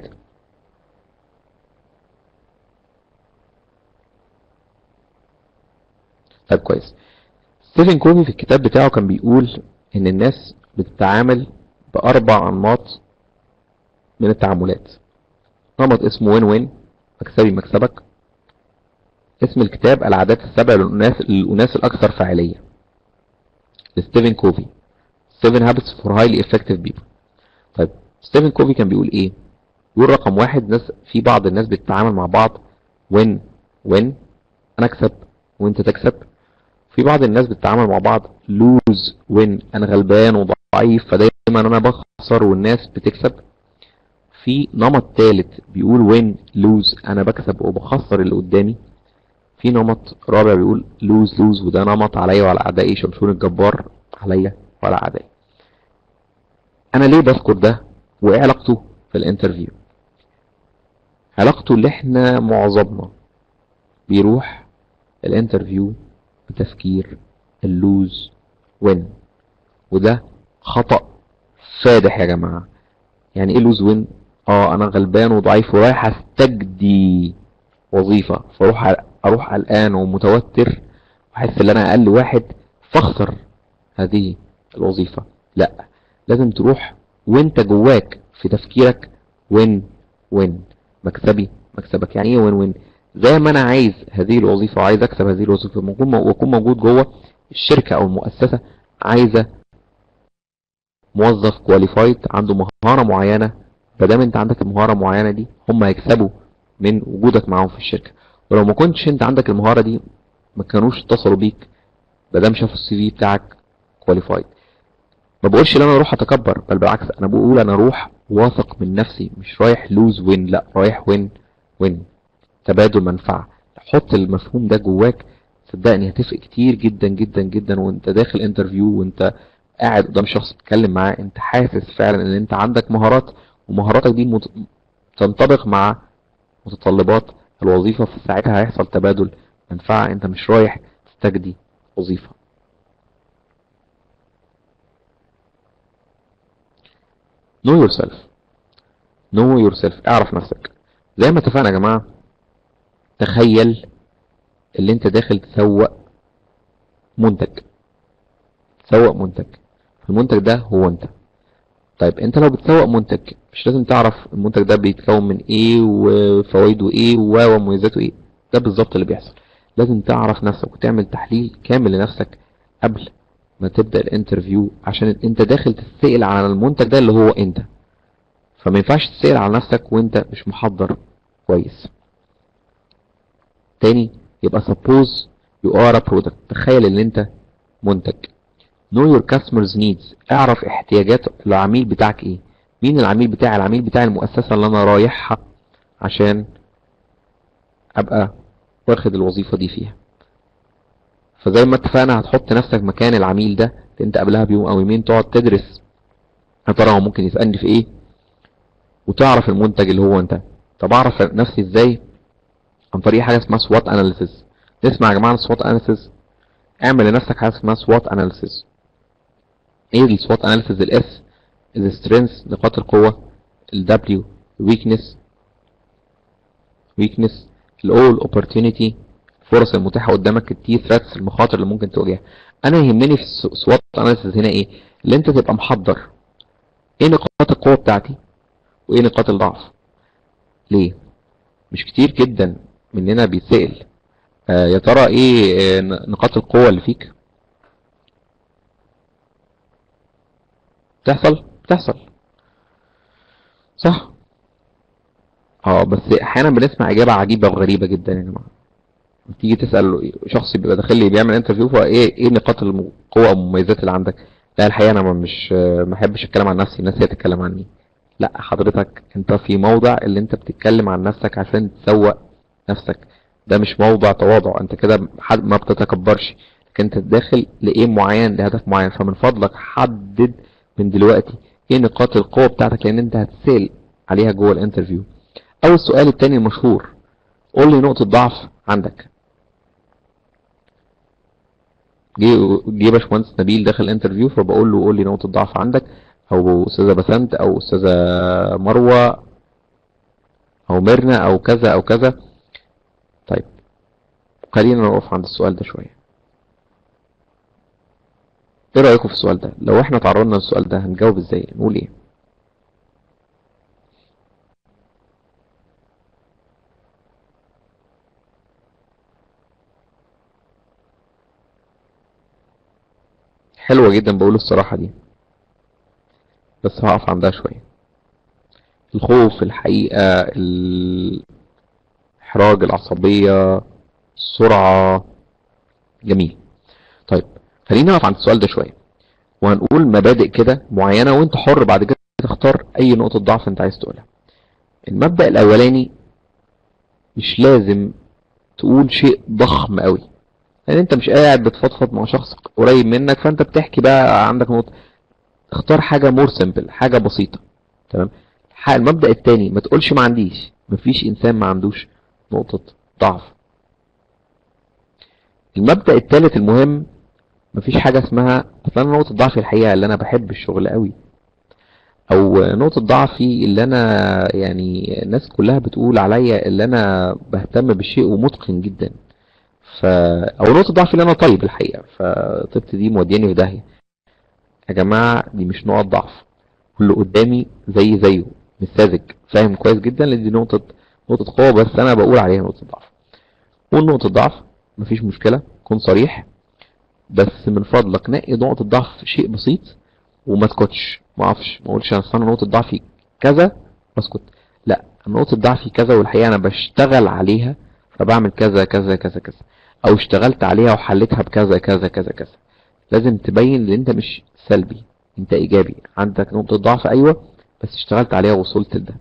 طيب كويس ستيفن كوبي في الكتاب بتاعه كان بيقول إن الناس بتتعامل بأربع أنماط من التعاملات نمط اسمه وين وين مكسبي مكسبك اسم الكتاب العادات السبع للأناس, للأناس الأكثر فاعلية لستيفن كوفي 7 Habits for Highly Effective People طيب ستيفن كوفي كان بيقول ايه بيقول رقم واحد ناس في بعض الناس بتتعامل مع بعض وين وين انا اكسب وانت تكسب في بعض الناس بتتعامل مع بعض لوز وين انا غلبان وضعيف فدايما انا بخسر والناس بتكسب في نمط ثالث بيقول وين لوز انا بكسب وبخسر اللي قدامي في نمط رابع بيقول لوز لوز وده نمط عليا وعلى اعدائي شمشون الجبار عليا وعلى اعدائي انا ليه بذكر ده وايه علاقته في الانترفيو علاقته اللي احنا معظمنا بيروح الانترفيو بتفكير اللوز وين وده خطأ فادح يا جماعة يعني ايه لوز وين اه انا غلبان وضعيف ورايح استجدي وظيفة فاروح اروح قلقان ومتوتر واحس ان انا اقل واحد فاخسر هذه الوظيفة لا لازم تروح وانت جواك في تفكيرك وين وين مكسبي مكسبك يعني ايه وين وين زي ما انا عايز هذه الوظيفة وعايز اكسب هذه الوظيفة واكون واكون موجود جوه الشركة او المؤسسة عايزة موظف كواليفايد عنده مهارة معينة فدام انت عندك المهارة المعينة دي هم هيكسبوا من وجودك معاهم في الشركة ولو ما كنتش انت عندك المهارة دي ما كانوش اتصلوا بيك مادام شافوا السي في بتاعك كواليفايد ما بقولش ان انا اروح اتكبر بل بالعكس انا بقول انا اروح واثق من نفسي مش رايح لوز وين لا رايح وين وين تبادل منفعة حط المفهوم ده جواك صدقني هتفرق كتير جدا جدا جدا وانت داخل انترفيو وانت قاعد قدام شخص بتتكلم معاه انت حاسس فعلا ان انت عندك مهارات ومهاراتك دي مت... تنطبق مع متطلبات الوظيفة في ساعتها هيحصل تبادل منفعة انت مش رايح تستجدي وظيفة know yourself know yourself اعرف نفسك زي ما اتفقنا يا جماعة تخيل اللي انت داخل تسوق منتج تسوق منتج المنتج ده هو انت طيب انت لو بتسوق منتج مش لازم تعرف المنتج ده بيتكون من ايه وفوائده ايه ومميزاته ايه ده بالظبط اللي بيحصل لازم تعرف نفسك وتعمل تحليل كامل لنفسك قبل ما تبدأ الانترفيو عشان انت داخل تتسأل على المنتج ده اللي هو انت فما ينفعش تسأل على نفسك وانت مش محضر كويس تاني يبقى suppose you are a product تخيل ان انت منتج know your customers needs اعرف احتياجات العميل بتاعك ايه مين العميل بتاعي العميل بتاع المؤسسة اللي انا رايحها عشان ابقى واخد الوظيفة دي فيها فزي ما اتفقنا هتحط نفسك مكان العميل ده اللي انت قبلها بيوم او يومين تقعد تدرس يا ترى هو ممكن يسألني في ايه وتعرف المنتج اللي هو انت طب اعرف نفسي ازاي عن طريق حاجة اسمها SWOT analysis تسمع يا جماعة عن SWOT analysis اعمل لنفسك حاجة اسمها SWOT analysis ايه ال SWOT analysis ال S ال strengths نقاط القوة ال W weakness weakness ال O ال opportunity الفرص المتاحة قدامك ال T threats المخاطر اللي ممكن تواجهها انا يهمني في SWOT analysis هنا ايه اللي انت تبقى محضر ايه نقاط القوة بتاعتي وايه نقاط الضعف ليه مش كتير جدا مننا بيتسأل آه يا ترى ايه آه نقاط القوة اللي فيك تحصل تحصل صح اه بس احيانا بنسمع اجابة عجيبة وغريبة جدا يا جماعة تيجي تسأل شخص بيبقى داخل لي بيعمل انترفيو فايه ايه نقاط القوة او المميزات اللي عندك لا الحقيقة انا مش ما احبش اتكلم عن نفسي الناس هي تتكلم عني لا حضرتك انت في موضع اللي انت بتتكلم عن نفسك عشان تسوق نفسك ده مش موضع تواضع انت كده ما بتتكبرش لكن انت داخل لايه معين لهدف معين فمن فضلك حدد من دلوقتي ايه نقاط القوة بتاعتك لان انت هتسأل عليها جوه الانترفيو او السؤال التاني المشهور قول لي نقطة ضعف عندك جه جه باشمهندس نبيل داخل الانترفيو فبقول له قول لي نقطة ضعف عندك او استاذة بسنت او استاذة مروة او ميرنا او كذا او كذا طيب خلينا نقف عند السؤال ده شوية ايه رأيكم في السؤال ده لو احنا تعرضنا للسؤال ده هنجاوب ازاي نقول ايه حلوة جدا بقول الصراحة دي بس هقف عندها شوية الخوف الحقيقة الإحراج العصبية السرعة جميل طيب خلينا نقف عند السؤال ده شوية وهنقول مبادئ كده معينة وانت حر بعد كده تختار اي نقطة ضعف انت عايز تقولها المبدأ الاولاني مش لازم تقول شيء ضخم قوي لان انت مش قاعد بتفضفض مع شخص قريب منك فانت بتحكي بقى عندك نقطة اختار حاجة مور سمبل حاجة بسيطة تمام المبدأ التاني ما تقولش ما عنديش مفيش انسان ما عندوش نقطة ضعف المبدأ التالت المهم مفيش حاجة اسمها اصل انا نقطة ضعفي الحقيقة اللي انا بحب الشغل قوي او نقطة ضعفي اللي انا يعني الناس كلها بتقول عليا اللي انا بهتم بالشيء ومتقن جدا ف او نقطة ضعفي اللي انا طيب الحقيقة فطيبتي دي مودياني في داهية يا جماعة دي مش نقط ضعف واللي قدامي زي زيه مش ساذج فاهم كويس جدا ان دي نقطة نقطة قوة بس انا بقول عليها نقطة ضعف قول نقطة ضعف مفيش مشكلة كن صريح بس من فضلك نقي نقطة ضعف شيء بسيط وما تسكتش ما اقفش ما اقولش انا انا نقطة ضعفي كذا واسكت لا نقطة ضعفي كذا والحقيقة انا بشتغل عليها فبعمل كذا كذا كذا كذا او اشتغلت عليها وحلتها بكذا كذا كذا كذا لازم تبين ان انت مش سلبي انت ايجابي عندك نقطة ضعف ايوه بس اشتغلت عليها ووصلت لده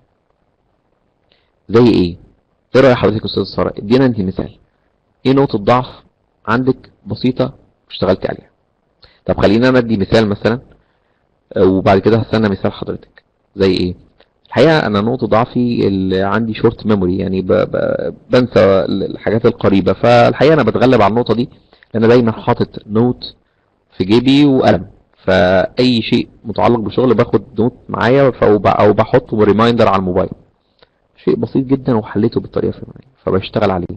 زي ايه ايه رأي حضرتك يا استاذ سارة ادينا انت مثال ايه نقطة ضعف عندك بسيطة واشتغلت عليها طب خلينا ندي مثال مثلا وبعد كده هستنى مثال حضرتك زي ايه الحقيقة انا نقطة ضعفي اللي عندي شورت ميموري يعني ب... ب... بنسى الحاجات القريبة فالحقيقة انا بتغلب على النقطة دي لان دايما حاطط نوت في جيبي وقلم فاي شيء متعلق بالشغل باخد نوت معايا او بحطه ريمايندر على الموبايل شيء بسيط جدا وحليته بالطريقة الفلانية فبشتغل عليه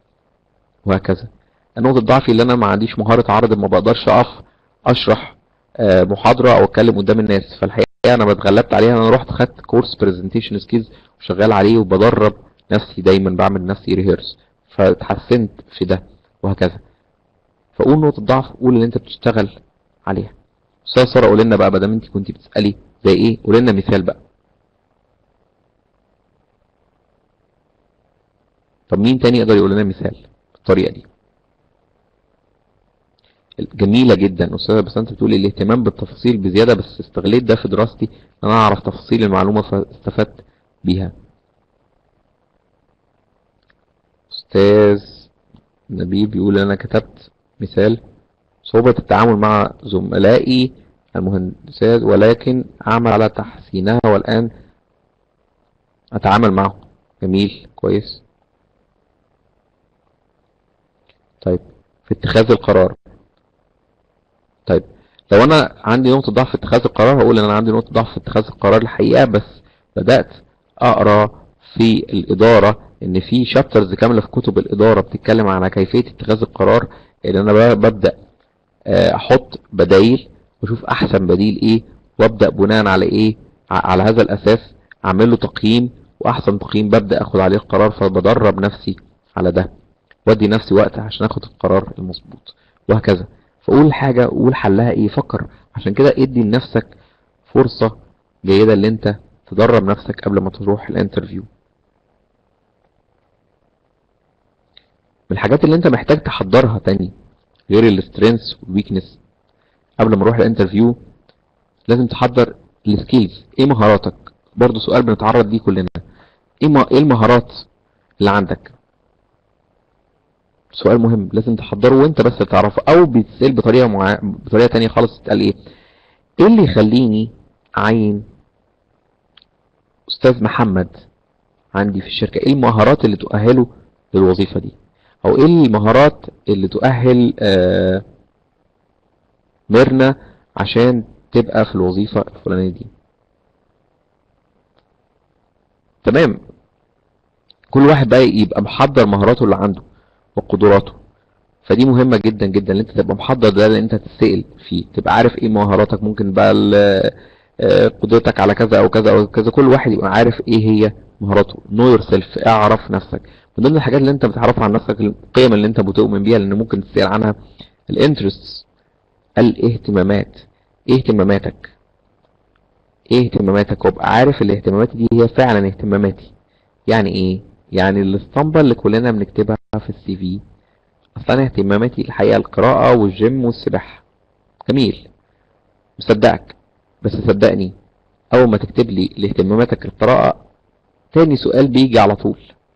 وهكذا نقطة ضعفي اللي انا ما عنديش مهارة عرض ما بقدرش اقف اشرح محاضرة او اتكلم قدام الناس فالحقيقة انا بتغلبت عليها انا رحت خدت كورس برزنتيشن سكيلز وشغال عليه وبدرب نفسي دايما بعمل نفسي ريهرس فاتحسنت في ده وهكذا فقول نقطة ضعف قول اللي انت بتشتغل عليها استاذ سارة قول لنا بقى بدل انت كنت بتسألي زي ايه قول لنا مثال بقى طب مين تاني يقدر يقول لنا مثال بالطريقة دي جميلة جدا أستاذة بس أنت بتقولي الاهتمام بالتفاصيل بزيادة بس استغليت ده في دراستي إن أنا أعرف تفاصيل المعلومة فاستفدت بيها أستاذ نبيل بيقول أنا كتبت مثال صعوبة التعامل مع زملائي المهندسات ولكن أعمل على تحسينها والآن أتعامل معهم جميل كويس طيب في اتخاذ القرار طيب لو انا عندي نقطة ضعف في اتخاذ القرار هقول ان انا عندي نقطة ضعف في اتخاذ القرار الحقيقة بس بدأت اقرا في الادارة ان في شابترز كاملة في كتب الادارة بتتكلم عن كيفية اتخاذ القرار ان انا ببدأ احط بدايل واشوف احسن بديل ايه وابدأ بناء على ايه على هذا الاساس اعمل له تقييم واحسن تقييم ببدأ اخد عليه القرار فبدرب نفسي على ده وادي نفسي وقت عشان اخد القرار المظبوط وهكذا فقول حاجة وقول حلها ايه فكر عشان كده ادي لنفسك فرصة جيدة اللي انت تدرب نفسك قبل ما تروح الانترفيو من الحاجات اللي انت محتاج تحضرها تاني غير السترينث والويكنس قبل ما نروح الانترفيو لازم تحضر السكيلز ايه مهاراتك برضو سؤال بنتعرض ليه كلنا ايه ايه المهارات اللي عندك سؤال مهم لازم تحضره وانت بس تعرفه او بيتسال بطريقه مع... بطريقه تانية خالص تتقال ايه ايه اللي يخليني اعين استاذ محمد عندي في الشركه ايه المهارات اللي تؤهله للوظيفه دي او ايه المهارات اللي تؤهل آه ميرنا عشان تبقى في الوظيفه الفلانيه دي تمام كل واحد بقى يبقى محضر مهاراته اللي عنده وقدراته فدي مهمة جدا جدا ان انت تبقى محضر ده لان انت تتسأل فيه تبقى عارف ايه مهاراتك ممكن بقى قدرتك على كذا او كذا او كذا كل واحد يبقى عارف ايه هي مهاراته know yourself اعرف نفسك من ضمن الحاجات اللي انت بتعرفها عن نفسك القيم اللي انت بتؤمن بيها لان ممكن تسأل عنها الانترستس الاهتمامات ايه اهتماماتك ايه اهتماماتك وابقى عارف الاهتمامات دي هي فعلا اهتماماتي يعني ايه يعني الاسطمبة اللي كلنا بنكتبها في السي في اصلا اهتماماتي الحقيقة القراءة والجيم والسباحة جميل مصدقك بس صدقني اول ما تكتب لي لاهتماماتك القراءة تاني سؤال بيجي على طول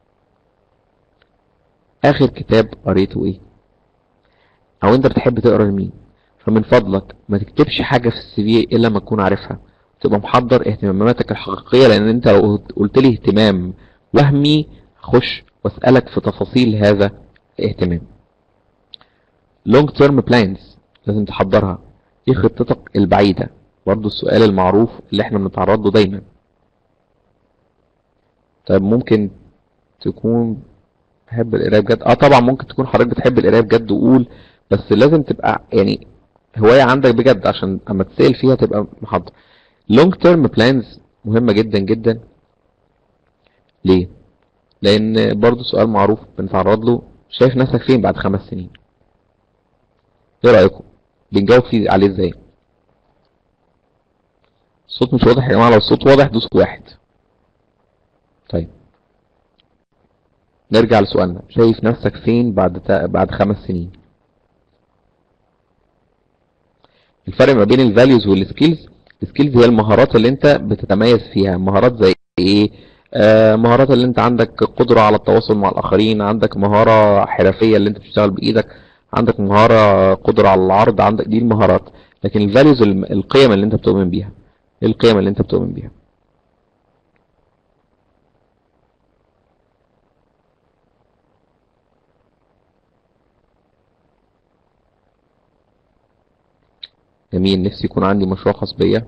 اخر كتاب قريته ايه او انت بتحب تقرا لمين فمن فضلك ما تكتبش حاجة في السي في الا ما تكون عارفها تبقى محضر اهتماماتك الحقيقية لان انت لو قلت لي اهتمام وهمي خش واسألك في تفاصيل هذا الاهتمام long term plans لازم تحضرها ايه خطتك البعيدة برضو السؤال المعروف اللي احنا بنتعرض له دايما طيب ممكن تكون بحب القرايه بجد اه طبعا ممكن تكون حضرتك بتحب القرايه بجد وقول بس لازم تبقى يعني هوايه عندك بجد عشان اما تسال فيها تبقى محضر long term plans مهمه جدا جدا ليه لان برضو سؤال معروف بنتعرض له شايف نفسك فين بعد خمس سنين ايه رايكم بنجاوب فيه عليه ازاي الصوت مش واضح يا جماعه لو الصوت واضح دوس واحد طيب نرجع لسؤالنا شايف نفسك فين بعد تا... بعد خمس سنين الفرق ما بين الفاليوز والسكيلز السكيلز هي المهارات اللي انت بتتميز فيها مهارات زي ايه آه مهارات اللي انت عندك قدرة على التواصل مع الاخرين عندك مهارة حرفية اللي انت بتشتغل بايدك عندك مهارة قدرة على العرض عندك دي المهارات لكن الفاليوز القيم اللي انت بتؤمن بيها ايه القيم اللي انت بتؤمن بيها جميل نفسي يكون عندي مشروع خاص بيا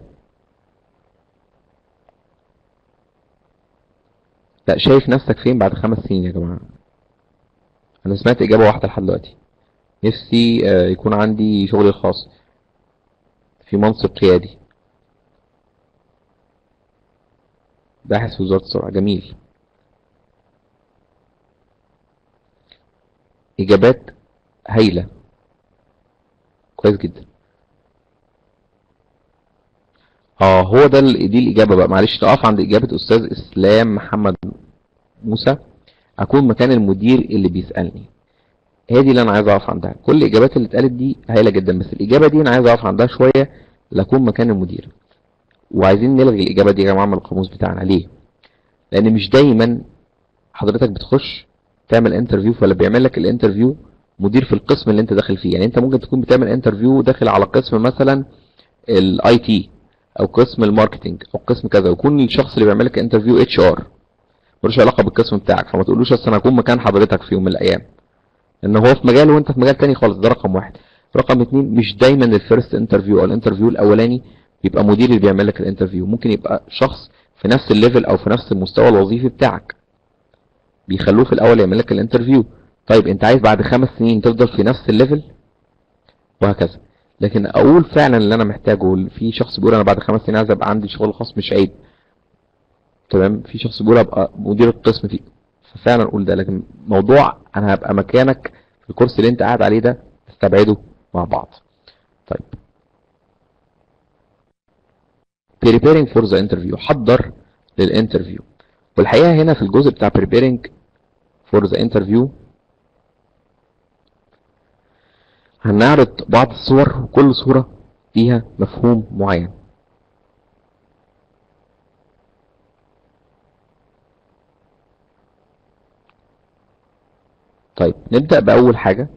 لا شايف نفسك فين بعد خمس سنين يا جماعة انا سمعت اجابة واحدة لحد دلوقتي نفسي يكون عندي شغلي الخاص في منصب قيادي باحث في وزارة الزراعة جميل إجابات هايلة كويس جدا اه هو ده دي الإجابة بقى معلش نقف عند إجابة أستاذ إسلام محمد موسى أكون مكان المدير اللي بيسألني هي دي اللي انا عايز اقف عندها كل الاجابات اللي اتقالت دي هايله جدا بس الاجابه دي انا عايز اقف عندها شويه لاكون مكان المدير وعايزين نلغي الاجابه دي يا جماعه من القاموس بتاعنا ليه لان مش دايما حضرتك بتخش تعمل انترفيو ولا بيعمل لك الانترفيو مدير في القسم اللي انت داخل فيه يعني انت ممكن تكون بتعمل انترفيو داخل على قسم مثلا الاي تي او قسم الماركتنج او قسم كذا ويكون الشخص اللي بيعمل لك انترفيو اتش ار ملوش علاقه بالقسم بتاعك فما تقولوش اصل انا هكون مكان حضرتك في يوم من الايام لان هو في مجال وانت في مجال تاني خالص ده رقم واحد رقم اتنين مش دايما الفيرست انترفيو او الانترفيو الاولاني بيبقى مدير اللي بيعمل لك الانترفيو ممكن يبقى شخص في نفس الليفل او في نفس المستوى الوظيفي بتاعك بيخلوه في الاول يعمل لك الانترفيو طيب انت عايز بعد خمس سنين تفضل في نفس الليفل وهكذا لكن اقول فعلا اللي انا محتاجه في شخص بيقول انا بعد خمس سنين عايز ابقى عندي شغل خاص مش عيب تمام في شخص بيقول ابقى مدير القسم فيه ففعلا اقول ده لكن موضوع انا هبقى مكانك في الكورس اللي انت قاعد عليه ده نستبعده مع بعض طيب preparing for the interview حضر للانترفيو والحقيقة هنا في الجزء بتاع preparing for the interview هنعرض بعض الصور وكل صورة فيها مفهوم معين طيب نبدأ بأول حاجة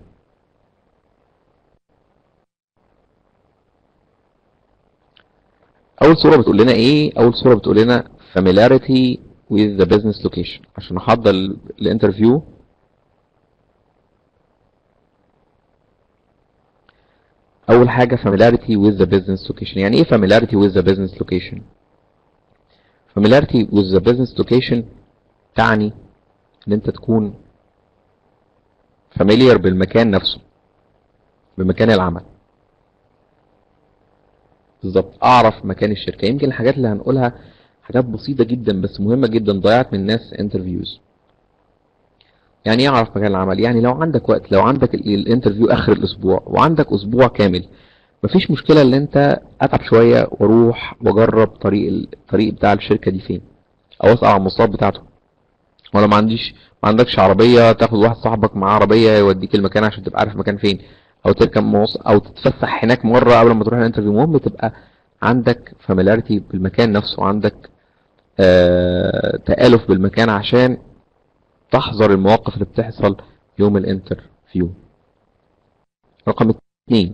أول صورة بتقول لنا إيه؟ أول صورة بتقول لنا familiarity with the business location عشان أحضر الانترفيو أول حاجة familiarity with the business location يعني إيه familiarity with the business location؟ familiarity with the business location تعني إن أنت تكون familiar بالمكان نفسه بمكان العمل بالظبط اعرف مكان الشركه يمكن الحاجات اللي هنقولها حاجات بسيطه جدا بس مهمه جدا ضيعت من الناس انترفيوز يعني ايه اعرف مكان العمل يعني لو عندك وقت لو عندك الانترفيو اخر الاسبوع وعندك اسبوع كامل مفيش مشكله ان انت اتعب شويه واروح واجرب طريق الطريق بتاع الشركه دي فين او اسال على المواصلات بتاعته ولا ما عنديش ما عندكش عربيه تاخد واحد صاحبك معاه عربيه يوديك المكان عشان تبقى عارف مكان فين او تركب مواصل او تتفسح هناك مره قبل ما تروح الانترفيو المهم تبقى عندك فاميلاريتي بالمكان نفسه عندك آه تآلف بالمكان عشان تحذر المواقف اللي بتحصل يوم الانترفيو رقم اتنين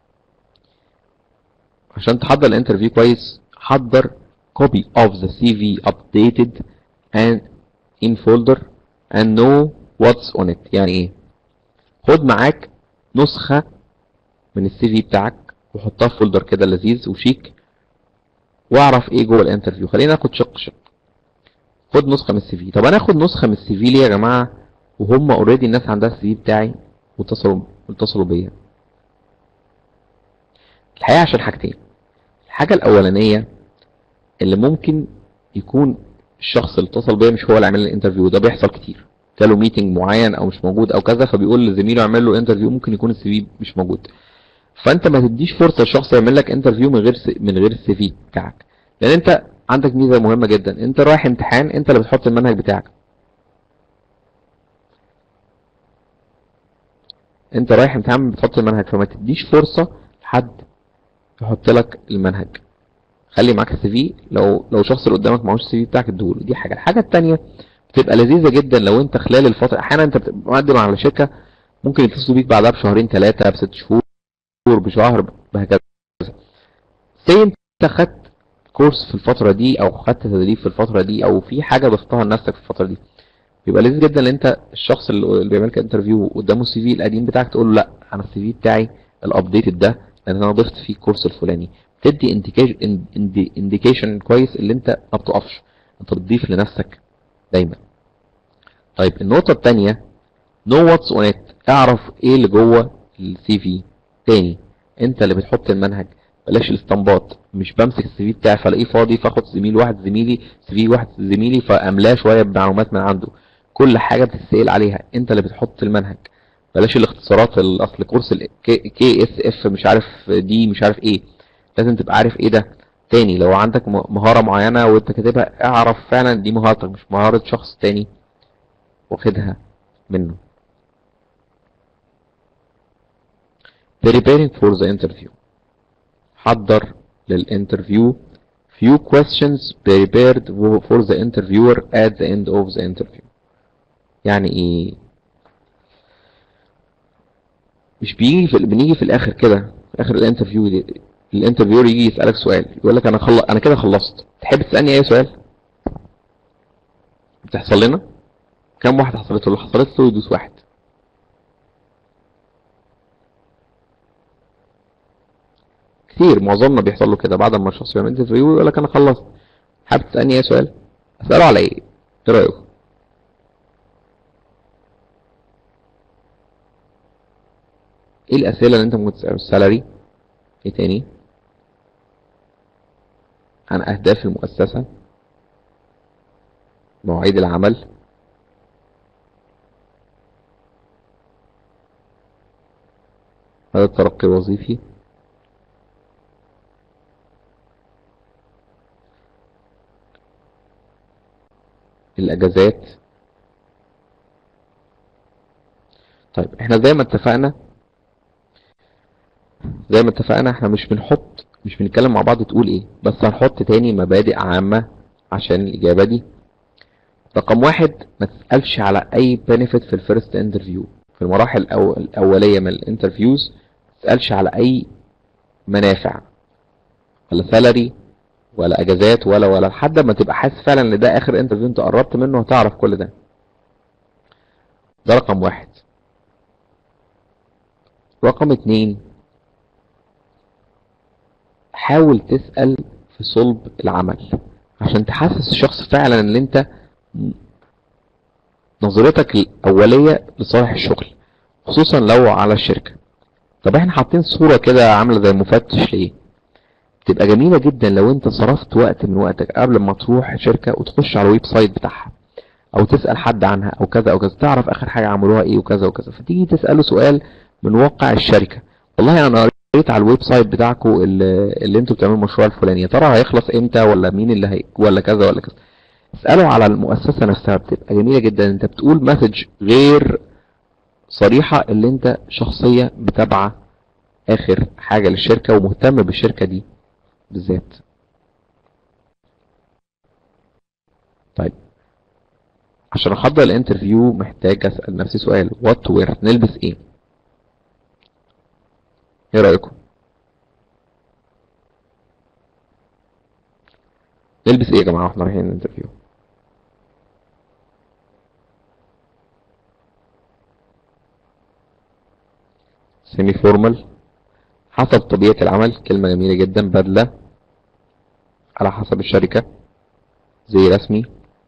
عشان تحضر الانترفيو كويس حضر copy of the CV updated and in folder and know what's on it يعني ايه خد معاك نسخة من السي في بتاعك وحطها في فولدر كده لذيذ وشيك واعرف ايه جوه الانترفيو خلينا ناخد شق شق خد نسخة من السي في طب انا اخد نسخة من السي في ليه يا جماعة وهم اوريدي الناس عندها السي في بتاعي واتصلوا اتصلوا بيا الحقيقة عشان حاجتين الحاجة الاولانية اللي ممكن يكون الشخص اللي اتصل بيا مش هو اللي عامل لي الانترفيو ده بيحصل كتير جاله ميتنج معين او مش موجود او كذا فبيقول لزميله اعمل له انترفيو ممكن يكون السي في مش موجود فانت ما تديش فرصه لشخص يعمل لك انترفيو من غير من غير السي في بتاعك لان انت عندك ميزه مهمه جدا انت رايح امتحان انت اللي بتحط المنهج بتاعك انت رايح امتحان بتحط المنهج فما تديش فرصه لحد يحط لك المنهج خلي معاك السي في لو لو شخص اللي قدامك معهوش السي في بتاعك اديهوله دي حاجه الحاجه الثانيه بتبقى لذيذه جدا لو انت خلال الفتره احيانا انت بتبقى مقدم على شركه ممكن يتصلوا بيك بعدها بشهرين ثلاثه بست شهور بشهر بهكذا زي انت خدت كورس في الفتره دي او خدت تدريب في الفتره دي او في حاجه ضفتها لنفسك في الفتره دي بيبقى لذيذ جدا ان انت الشخص اللي بيعمل لك انترفيو قدامه السي في القديم بتاعك تقول له لا انا السي في بتاعي الابديتد ده لان انا ضفت فيه الكورس الفلاني تدي انديكيشن كويس اللي انت ما بتقفش انت بتضيف لنفسك دايما طيب النقطة الثانية know what's on it اعرف ايه اللي جوه السي في تاني انت اللي بتحط المنهج بلاش الاستنباط مش بمسك السي في بتاعي فالاقيه فاضي فاخد زميل واحد زميلي سي في واحد زميلي فاملاه شويه بمعلومات من عنده كل حاجه بتتسال عليها انت اللي بتحط المنهج بلاش الاختصارات الاصل كورس كي اس اف مش عارف دي مش عارف ايه لازم تبقى عارف ايه ده تاني لو عندك مهاره معينه وانت كاتبها اعرف فعلا دي مهارتك مش مهاره شخص تاني واخدها منه preparing for the interview حضر للانترفيو few questions prepared for the interviewer at the end of the interview يعني ايه مش بيجي في بنيجي في الاخر كده في اخر الانترفيو دي الانترفيور يجي يسالك سؤال يقول لك انا خلص انا كده خلصت تحب تسالني اي سؤال بتحصل لنا كم واحد حصلت له حصلت له يدوس واحد كتير معظمنا بيحصل له كده بعد ما الشخص يعمل انترفيو يقول لك انا خلصت حابب تسالني اي سؤال اساله على ايه ايه رايكم ايه الاسئله اللي انت ممكن تساله السالري ايه تاني عن اهداف المؤسسه مواعيد العمل هذا الترقي الوظيفي الاجازات طيب احنا زي ما اتفقنا زي ما اتفقنا احنا مش بنحط مش بنتكلم مع بعض تقول ايه بس هنحط تاني مبادئ عامة عشان الاجابة دي رقم واحد ما تسألش على اي بنفيت في الفيرست انترفيو في المراحل الأو... الاولية من الانترفيوز ما تسألش على اي منافع ولا سالري ولا اجازات ولا ولا لحد ما تبقى حاسس فعلا ان ده اخر انترفيو انت قربت منه هتعرف كل ده ده رقم واحد رقم اتنين حاول تسأل في صلب العمل عشان تحسس الشخص فعلا ان انت نظرتك الاولية لصالح الشغل خصوصا لو على الشركة طب احنا حاطين صورة كده عاملة زي مفتش ليه تبقى جميلة جدا لو انت صرفت وقت من وقتك قبل ما تروح شركة وتخش على الويب سايت بتاعها او تسأل حد عنها او كذا او كذا تعرف اخر حاجة عملوها ايه وكذا وكذا فتيجي تسأله سؤال من واقع الشركة والله انا قريت على الويب سايت بتاعكم اللي, اللي انتوا بتعملوا المشروع الفلاني يا ترى هيخلص امتى ولا مين اللي هي ولا كذا ولا كذا اسأله على المؤسسة نفسها بتبقى جميلة جدا انت بتقول مسج غير صريحة اللي انت شخصية متابعة اخر حاجة للشركة ومهتم بالشركة دي بالذات طيب عشان احضر الانترفيو محتاج اسأل نفسي سؤال وات وير نلبس ايه ايه رأيكم نلبس ايه يا جماعة واحنا رايحين الانترفيو سيمي فورمال حسب طبيعة العمل كلمة جميلة جدا بدلة على حسب الشركة زي رسمي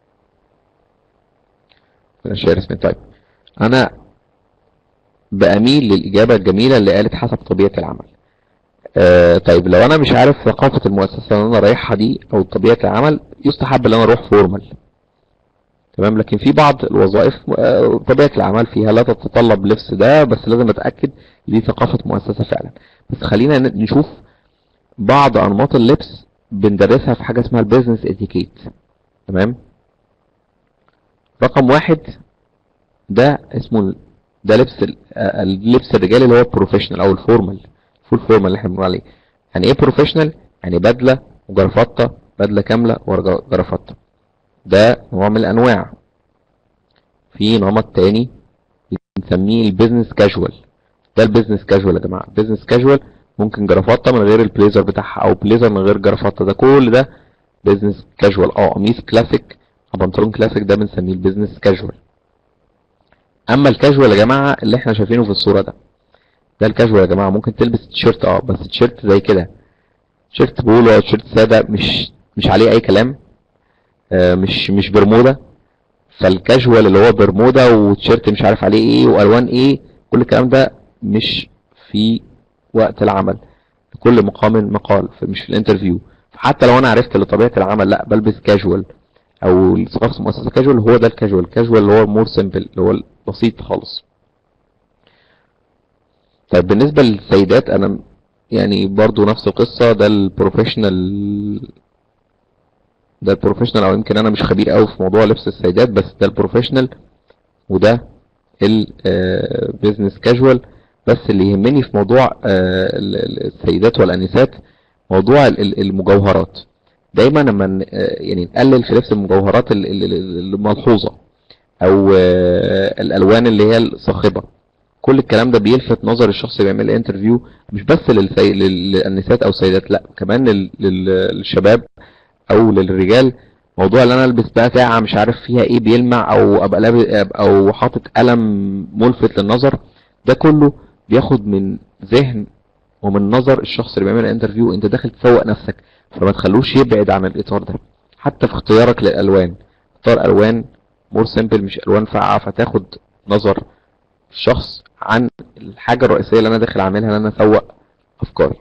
الأشياء رسمي طيب أنا بأميل للإجابة الجميلة اللي قالت حسب طبيعة العمل آه طيب لو أنا مش عارف ثقافة المؤسسة اللي أنا رايحها دي أو طبيعة العمل يستحب إن أنا أروح فورمال تمام لكن في بعض الوظائف آه طبيعة العمل فيها لا تتطلب لبس ده بس لازم أتأكد دي ثقافة مؤسسة فعلا بس خلينا نشوف بعض أنماط اللبس بندرسها في حاجة اسمها البيزنس اتيكيت تمام رقم واحد ده اسمه ده لبس اللبس الرجالي اللي هو البروفيشنال او الفورمال فول فورمال اللي احنا بنقول عليه يعني ايه بروفيشنال يعني بدله وجرافطه بدله كامله وجرافطه ده نوع من الانواع في نمط تاني بنسميه البيزنس كاجوال ده البيزنس كاجوال يا جماعه البيزنس كاجوال ممكن جرافطه من غير البليزر بتاعها او بليزر من غير جرافطه ده كل ده بيزنس كاجوال اه قميص كلاسيك او بنطلون كلاسيك ده بنسميه البيزنس كاجوال اما الكاجوال يا جماعه اللي احنا شايفينه في الصوره ده ده الكاجوال يا جماعه ممكن تلبس تيشيرت اه بس تيشيرت زي كده تيشيرت بولو او تيشيرت ساده مش مش عليه اي كلام آه مش مش برمودا فالكاجوال اللي هو برمودا وتيشيرت مش عارف عليه ايه والوان ايه كل الكلام ده مش في وقت العمل كل مقام مقال مش في الانترفيو حتى لو انا عرفت لطبيعه العمل لا بلبس كاجوال او ثقافه مؤسسه كاجوال هو ده الكاجوال الكاجوال اللي هو مور سيمبل اللي هو البسيط خالص طيب بالنسبه للسيدات انا يعني برضو نفس القصه ده البروفيشنال ده البروفيشنال او يمكن انا مش خبير قوي في موضوع لبس السيدات بس ده البروفيشنال وده البيزنس كاجوال بس اللي يهمني في موضوع آه، ال- ال- السيدات والانسات موضوع ال- ال- المجوهرات دايما لما ن- آه، يعني نقلل في لبس المجوهرات ال- ال- ال- الملحوظه او آه، الالوان اللي هي الصاخبه كل الكلام ده بيلفت نظر الشخص اللي بيعمل انترفيو مش بس للسي... لل- للنسات او السيدات لا كمان لل... لل... للشباب او للرجال موضوع ان انا البس بقى ساعه مش عارف فيها ايه بيلمع او ابقى لابس او حاطط قلم ملفت للنظر ده كله بياخد من ذهن ومن نظر الشخص اللي بيعمل انترفيو انت داخل تسوق نفسك فما تخلوش يبعد عن الاطار ده حتى في اختيارك للالوان اختار الوان مور سيمبل مش الوان فاقعه فتاخد نظر الشخص عن الحاجه الرئيسيه اللي انا داخل اعملها ان انا اسوق افكاري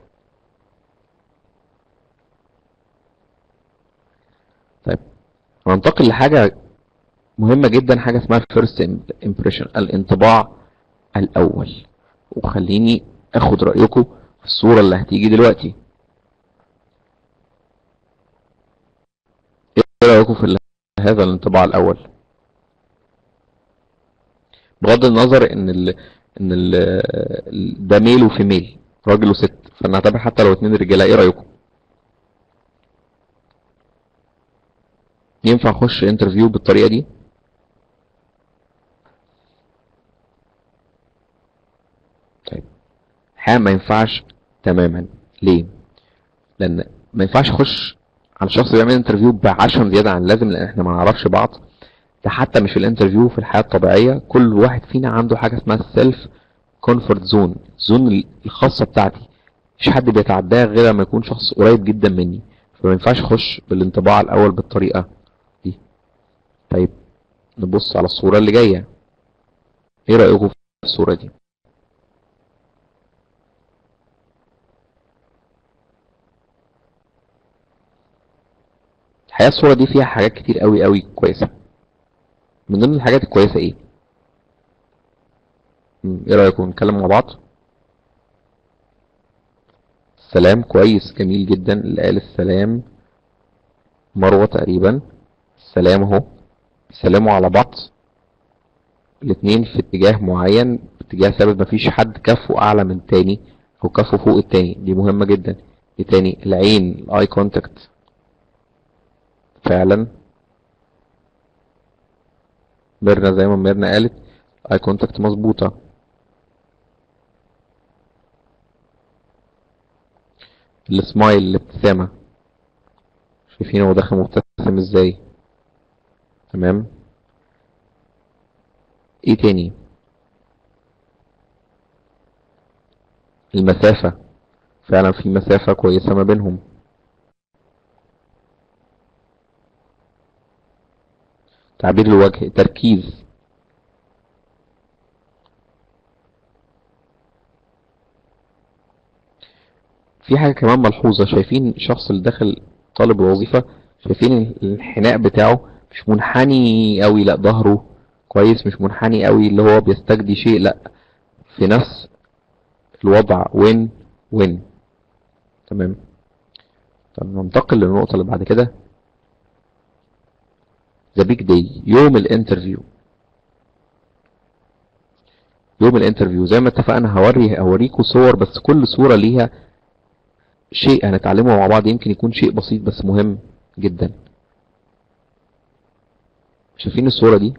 طيب هننتقل لحاجه مهمه جدا حاجه اسمها first impression الانطباع الاول وخليني اخد رايكم في الصوره اللي هتيجي دلوقتي ايه رايكم في ال- هذا الانطباع الاول بغض النظر ان ال ان ال ال- ده ميل وفيميل راجل وست فنعتبر حتى لو اتنين رجاله ايه رايكم ينفع اخش انترفيو بالطريقه دي طيب الحقيقه ما ينفعش تماما ليه لان ما ينفعش اخش على شخص بيعمل انترفيو بعشم زياده عن اللازم لان احنا ما نعرفش بعض ده حتى مش في الانترفيو في الحياه الطبيعيه كل واحد فينا عنده حاجه اسمها السيلف كونفورت زون الزون الخاصه بتاعتي مفيش حد بيتعداها غير لما يكون شخص قريب جدا مني فما ينفعش اخش بالانطباع الاول بالطريقه دي طيب نبص على الصوره اللي جايه ايه رايكم في الصوره دي الحقيقه الصوره دي فيها حاجات كتير قوي قوي كويسه من ضمن الحاجات الكويسه ايه مم، ايه رايكم نتكلم مع بعض السلام كويس جميل جدا اللي قال السلام مروه تقريبا السلام اهو بيسلموا على بعض الاتنين في اتجاه معين اتجاه ثابت مفيش حد كفه اعلى من التاني او كفه فوق التاني دي مهمه جدا ايه تاني العين الاي كونتاكت فعلا ميرنا زي ما ميرنا قالت اي كونتاكت مظبوطة السمايل الابتسامة شايفين هو داخل مبتسم ازاي تمام ايه تاني المسافة فعلا في مسافة كويسة ما بينهم تعبير الوجه تركيز في حاجة كمان ملحوظة شايفين الشخص اللي داخل طالب الوظيفة شايفين الانحناء بتاعه مش منحني قوي لا ظهره كويس مش منحني قوي اللي هو بيستجدي شيء لا في نفس الوضع وين وين تمام طب ننتقل للنقطة اللي بعد كده ذا بيج داي يوم الانترفيو يوم الانترفيو زي ما اتفقنا هوري هوريكم صور بس كل صورة ليها شيء هنتعلمه مع بعض يمكن يكون شيء بسيط بس مهم جدا شايفين الصورة دي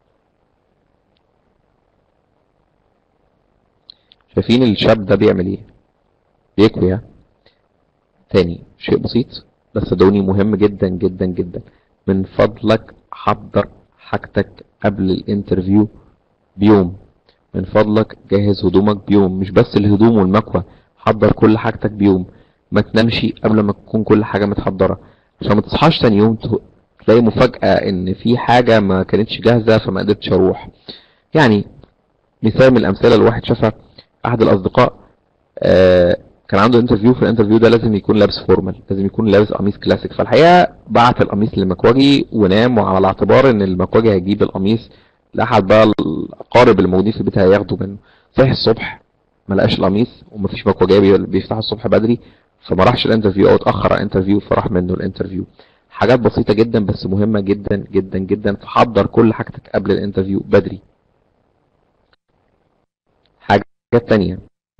شايفين الشاب ده بيعمل ايه بيكوي ها تاني شيء بسيط بس صدقوني مهم جدا جدا جدا من فضلك حضر حاجتك قبل الانترفيو بيوم من فضلك جهز هدومك بيوم مش بس الهدوم والمكوى حضر كل حاجتك بيوم ما تنامش قبل ما تكون كل حاجة متحضرة عشان ما تصحاش تاني يوم ت- تلاقي مفاجأة ان في حاجة ما كانتش جاهزة فما قدرتش اروح يعني مثال من الامثلة اللي الواحد شافها احد الاصدقاء آه كان عنده انترفيو في الانترفيو ده لازم يكون لابس فورمال لازم يكون لابس قميص كلاسيك فالحقيقه بعت القميص للمكواجي ونام وعلى اعتبار ان المكواجي هيجيب القميص لاحد بقى الاقارب اللي موجودين في البيت هياخدوا منه صحي الصبح ما لقاش القميص ومفيش مكواجيه بي- بيفتحوا الصبح بدري فما راحش الانترفيو او اتاخر على الانترفيو فراح منه الانترفيو حاجات بسيطه جدا بس مهمه جدا جدا جدا فحضر كل حاجتك قبل الانترفيو بدري حاجه حاجات تانية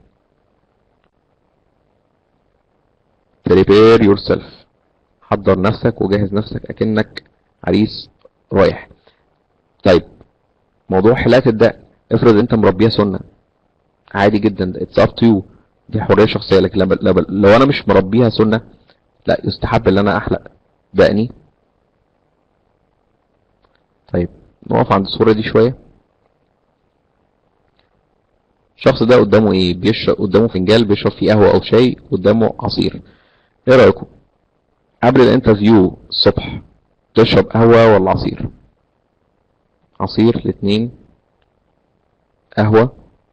prepare yourself حضر نفسك وجهز نفسك اكنك عريس رايح طيب موضوع حلاقة الدقن افرض انت مربيها سنة عادي جدا ده اتس اب تو يو دي حرية شخصية لكن لما- لما- لو انا مش مربيها سنة لا يستحب ان انا احلق دقني طيب نقف عند الصورة دي شوية الشخص ده قدامه ايه بيشرب قدامه فنجان بيشرب فيه قهوة او شاي قدامه عصير ايه رأيكم قبل الانترفيو الصبح تشرب قهوة ولا عصير عصير الاتنين قهوة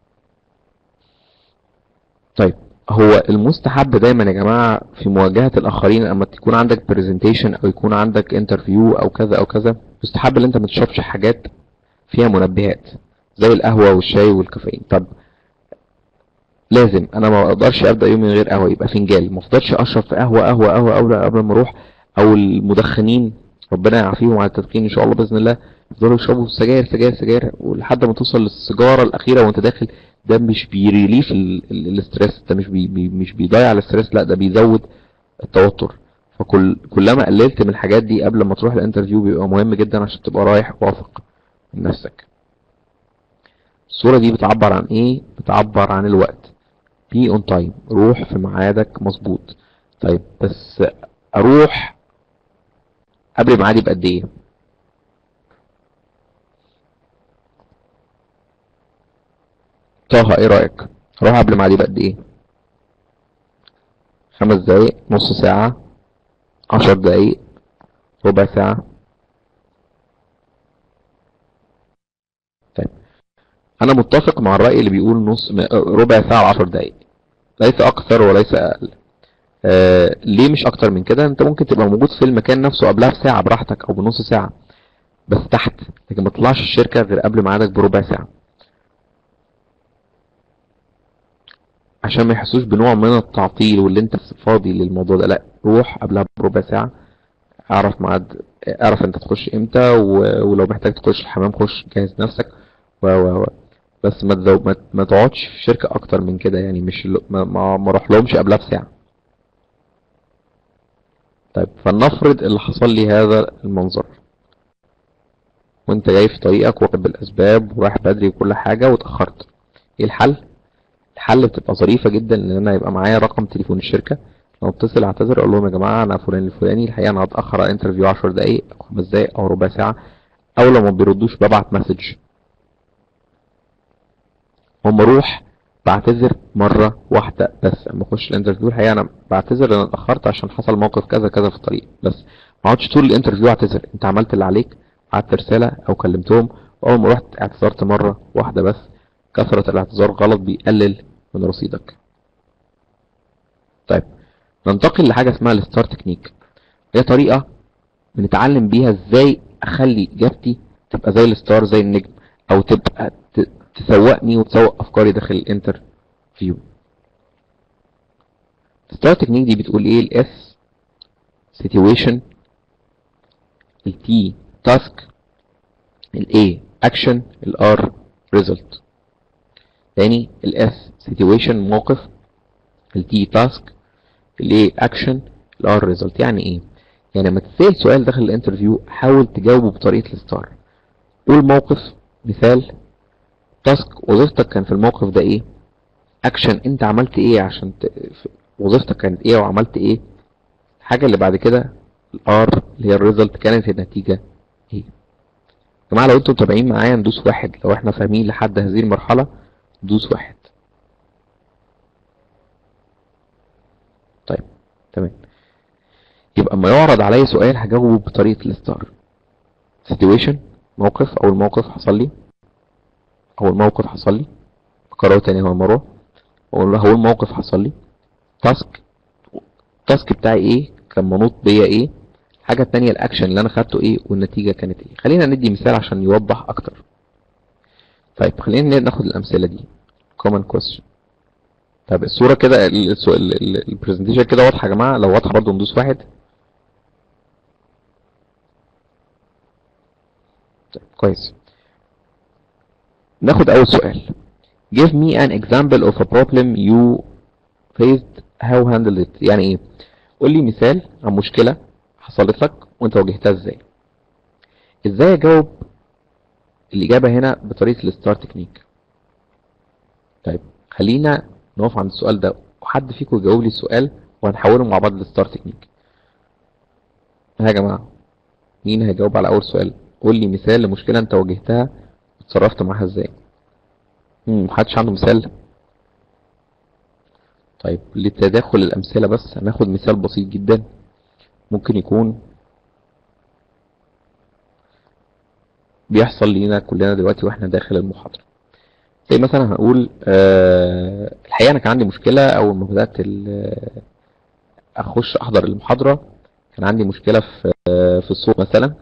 طيب هو المستحب دايما يا جماعة في مواجهة الآخرين أما تكون عندك برزنتيشن أو يكون عندك انترفيو أو كذا أو كذا يستحب إن أنت ما تشربش حاجات فيها منبهات زي القهوة والشاي والكافيين طب لازم أنا ما أقدرش أبدأ يومي من غير قهوة يبقى فنجان ما أفضلش أشرب في قهوة قهوة قهوة قبل قبل ما أروح أو المدخنين ربنا يعافيهم على التدخين إن شاء الله بإذن الله يفضلوا يشربوا سجاير سجاير سجاير ولحد ما توصل للسيجارة الأخيرة وأنت داخل ده مش بيريليف ال- ال- الاسترس ده مش بي بي مش بيضيع الاسترس لا ده بيزود التوتر فكل كلما قللت من الحاجات دي قبل ما تروح الانترفيو بيبقى مهم جدا عشان تبقى رايح واثق من نفسك الصورة دي بتعبر عن ايه بتعبر عن الوقت بي اون تايم روح في ميعادك مظبوط طيب بس اروح قبل ميعادي بقد ايه طه ايه رأيك اروح قبل ميعادي بقد ايه خمس دقايق نص ساعة عشر دقايق ربع ساعة طيب انا متفق مع الرأي اللي بيقول نص م- ربع ساعة عشر دقايق ليس اكثر وليس اقل آه ليه مش اكتر من كده انت ممكن تبقى موجود في المكان نفسه قبلها بساعة براحتك او بنص ساعة بس تحت لكن ما تطلعش الشركة غير قبل ميعادك بربع ساعة عشان ما يحسوش بنوع من التعطيل واللي انت فاضي للموضوع ده لا روح قبلها بربع ساعة اعرف ميعاد اعرف انت تخش امتى و- ولو محتاج تخش الحمام خش جهز نفسك و و و بس ما تزو... ما, ما تقعدش في الشركة اكتر من كده يعني مش ال- ما ما, ما اروح لهمش قبلها بساعة طيب فلنفرض اللي حصل لي هذا المنظر وانت جاي في طريقك واخد بالاسباب ورايح بدري وكل حاجة واتأخرت ايه الحل الحل بتبقى ظريفة جدا ان انا يبقى معايا رقم تليفون الشركة لو اتصل اعتذر اقول لهم يا جماعة انا فلان الفلاني الحقيقة انا هتأخر على انترفيو 10 دقايق او 5 دقايق او ربع ساعة او لو ما بيردوش ببعت مسج هم اروح بعتذر مرة واحدة بس اما اخش الانترفيو الحقيقة انا بعتذر لان انا اتأخرت عشان حصل موقف كذا كذا في الطريق بس ما اقعدش طول الانترفيو اعتذر انت عملت اللي عليك بعت رسالة او كلمتهم اول ما رحت اعتذرت مرة واحدة بس كثرة الاعتذار غلط بيقلل من رصيدك طيب ننتقل لحاجة اسمها الستار تكنيك هي طريقة بنتعلم بيها ازاي اخلي اجابتي تبقى زي الستار زي النجم او تبقى ت- تسوقني وتسوق افكاري داخل الانترفيو الستار تكنيك دي بتقول ايه الاس situation التي تاسك الاي اكشن الار ريزلت تاني الاس situation موقف التي تاسك الاي اكشن الار ريزلت يعني ايه يعني لما تسال سؤال داخل الانترفيو حاول تجاوبه بطريقه الستار قول موقف مثال تاسك وظيفتك كان في الموقف ده ايه اكشن انت عملت ايه عشان ت... ف- وظيفتك كانت ايه وعملت ايه الحاجه اللي بعد كده الار اللي هي الريزلت كانت النتيجه ايه يا جماعه لو انتوا متابعين معايا ندوس واحد لو احنا فاهمين لحد هذه المرحله ندوس واحد طيب تمام يبقى اما يعرض عليا سؤال هجاوبه بطريقة الستار situation موقف اول موقف حصل لي اول موقف حصل لي اكرره تاني هو مرة اقول له اول موقف حصل لي تاسك التاسك بتاعي ايه كان منوط بيا ايه الحاجة التانية الاكشن اللي انا خدته ايه والنتيجة كانت ايه خلينا ندي مثال عشان يوضح اكتر طيب خلينا ناخد الامثلة دي common question طب الصورة كده البرزنتيشن كده واضحة يا جماعة لو واضحة برضو ندوس واحد طيب كويس ناخد أول سؤال give me an example of a problem you faced how handled it يعني ايه قول لي مثال عن مشكلة حصلت لك وانت واجهتها ازاي ازاي اجاوب الاجابة هنا بطريقة الستار تكنيك طيب خلينا نقف عند السؤال ده وحد فيكم يجاوب لي السؤال وهنحوله مع بعض للستار تكنيك ها يا جماعة مين هيجاوب على اول سؤال قول لي مثال لمشكلة انت واجهتها وتصرفت معاها ازاي مم، محدش عنده مثال طيب لتداخل الامثلة بس هناخد مثال بسيط جدا ممكن يكون بيحصل لينا كلنا دلوقتي واحنا داخل المحاضرة زي مثلا هنقول آه الحقيقة انا كان عندي مشكلة اول ما بدأت ال- اخش احضر المحاضرة كان عندي مشكلة في آه في الصوت مثلا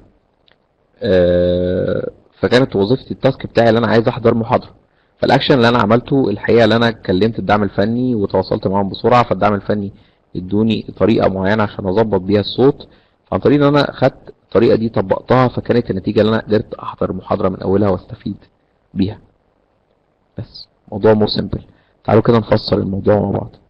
آه فكانت وظيفتي التاسك بتاعي اللي انا عايز احضر محاضرة فالاكشن اللي انا عملته الحقيقة اللي انا كلمت الدعم الفني وتواصلت معاهم بسرعة فالدعم الفني ادوني طريقة معينة عشان اظبط بيها الصوت فعن طريق ان انا خدت الطريقة دي طبقتها فكانت النتيجة اللي انا قدرت احضر المحاضرة من اولها واستفيد بيها بس موضوع مو سيمبل تعالوا كده نفسر الموضوع مع بعض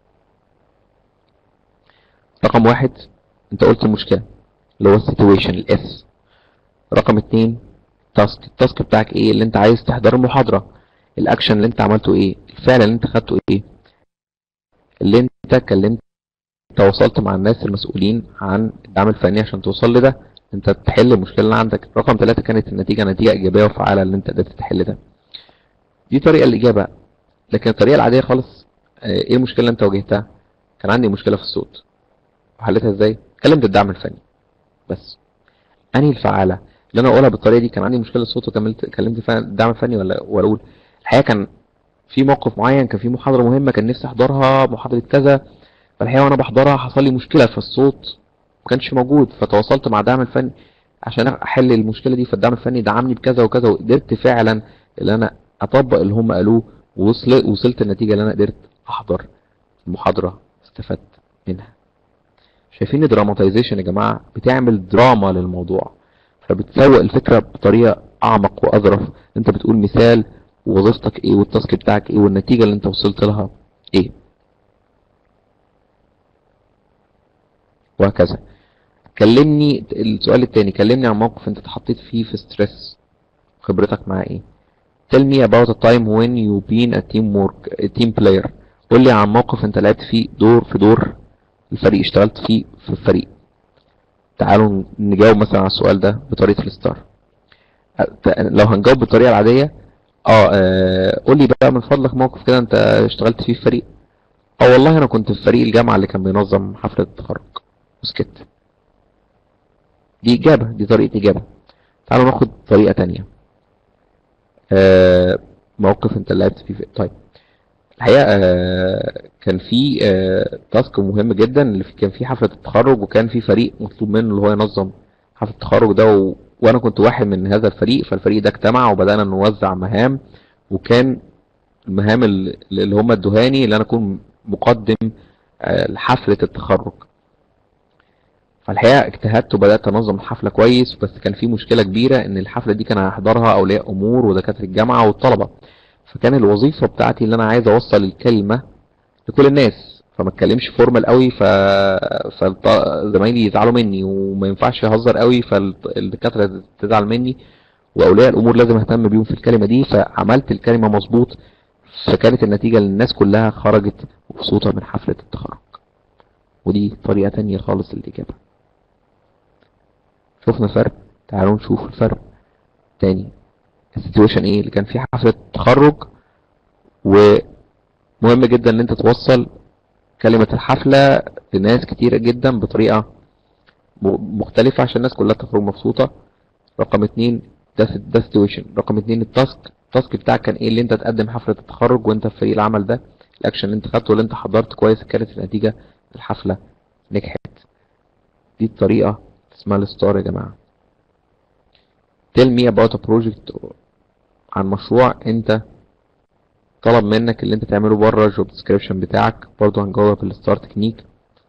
رقم واحد انت قلت المشكلة اللي هو السيتويشن الاس رقم اتنين تاسك التاسك بتاعك ايه اللي انت عايز تحضر المحاضرة الاكشن اللي انت عملته ايه الفعل اللي انت خدته ايه اللي انت كلمت تواصلت مع الناس المسؤولين عن الدعم الفني عشان توصل لده انت تحل المشكلة اللي عندك رقم ثلاثة كانت النتيجة نتيجة ايجابية وفعالة اللي انت قدرت تحل ده دي طريقة الاجابة لكن الطريقة العادية خالص اه، ايه المشكلة اللي انت واجهتها كان عندي مشكلة في الصوت وحلتها ازاي كلمت الدعم الفني بس انهي الفعالة اللي انا اقولها بالطريقة دي كان عندي مشكلة الصوت وكملت كلمت فعلا الدعم الفني ولا ولا اقول الحقيقة كان في موقف معين كان في محاضرة مهمة كان نفسي احضرها محاضرة كذا فالحقيقة وانا بحضرها حصل لي مشكلة في الصوت ما كانش موجود فتواصلت مع الدعم الفني عشان احل المشكلة دي فالدعم الفني دعمني بكذا وكذا وقدرت فعلا اللي انا اطبق اللي هم قالوه ووصل وصلت النتيجة اللي انا قدرت احضر المحاضرة استفدت منها شايفين الدراماتيزيشن يا جماعة بتعمل دراما للموضوع فبتسوق الفكرة بطريقة اعمق واظرف انت بتقول مثال ووظيفتك ايه والتاسك بتاعك ايه والنتيجة اللي انت وصلت لها ايه وهكذا كلمني السؤال التاني كلمني عن موقف انت اتحطيت فيه في ستريس خبرتك معاه ايه tell me about a time when you been a team work a team player قول لي عن موقف انت لعبت فيه دور في دور الفريق اشتغلت فيه في الفريق تعالوا نجاوب مثلا على السؤال ده بطريقة الستار أ- لو هنجاوب بالطريقة العادية اه آه، قول لي بقى من فضلك موقف كده انت اشتغلت فيه في فريق اه والله انا كنت في فريق الجامعة اللي كان بينظم حفلة التخرج وسكت دي اجابة دي طريقة اجابة تعالوا ناخد طريقة تانية آه موقف انت لعبت فيه في... طيب الحقيقة آه كان في آه تاسك مهم جدا اللي في كان في حفلة التخرج وكان في فريق مطلوب منه اللي هو ينظم حفلة التخرج ده و... وانا كنت واحد من هذا الفريق فالفريق ده اجتمع وبدأنا نوزع مهام وكان المهام ال- اللي هم ادوهاني اللي انا اكون مقدم آه، لحفلة التخرج فالحقيقة اجتهدت وبدأت انظم الحفلة كويس بس كان في مشكلة كبيرة ان الحفلة دي كان هيحضرها اولياء امور ودكاترة الجامعة والطلبة فكان الوظيفة بتاعتي اللي انا عايز اوصل الكلمة لكل الناس فما اتكلمش فورمال قوي ف فزمايلي يزعلوا مني وما ينفعش اهزر قوي فالدكاترة تزعل مني واولياء الامور لازم اهتم بيهم في الكلمة دي فعملت الكلمة مظبوط فكانت النتيجة ان الناس كلها خرجت مبسوطة من حفلة التخرج ودي طريقة تانية خالص للإجابة شفنا فرق تعالوا نشوف الفرق تاني السيتويشن ايه اللي كان فيه حفلة تخرج ومهم جدا ان انت توصل كلمة الحفلة لناس كتيرة جدا بطريقة م- مختلفة عشان الناس كلها تخرج مبسوطة رقم اتنين ده س- ده سيتويشن رقم اتنين التاسك التاسك بتاعك كان ايه اللي انت تقدم حفلة التخرج وانت في فريق العمل ده الاكشن اللي انت خدته واللي انت حضرت كويس كانت النتيجة الحفلة نجحت دي الطريقة اسمها الستار يا جماعة tell me about a project عن مشروع انت طلب منك اللي انت تعمله بره الجوب ديسكريبشن بتاعك برضه هنجاوب بالستار تكنيك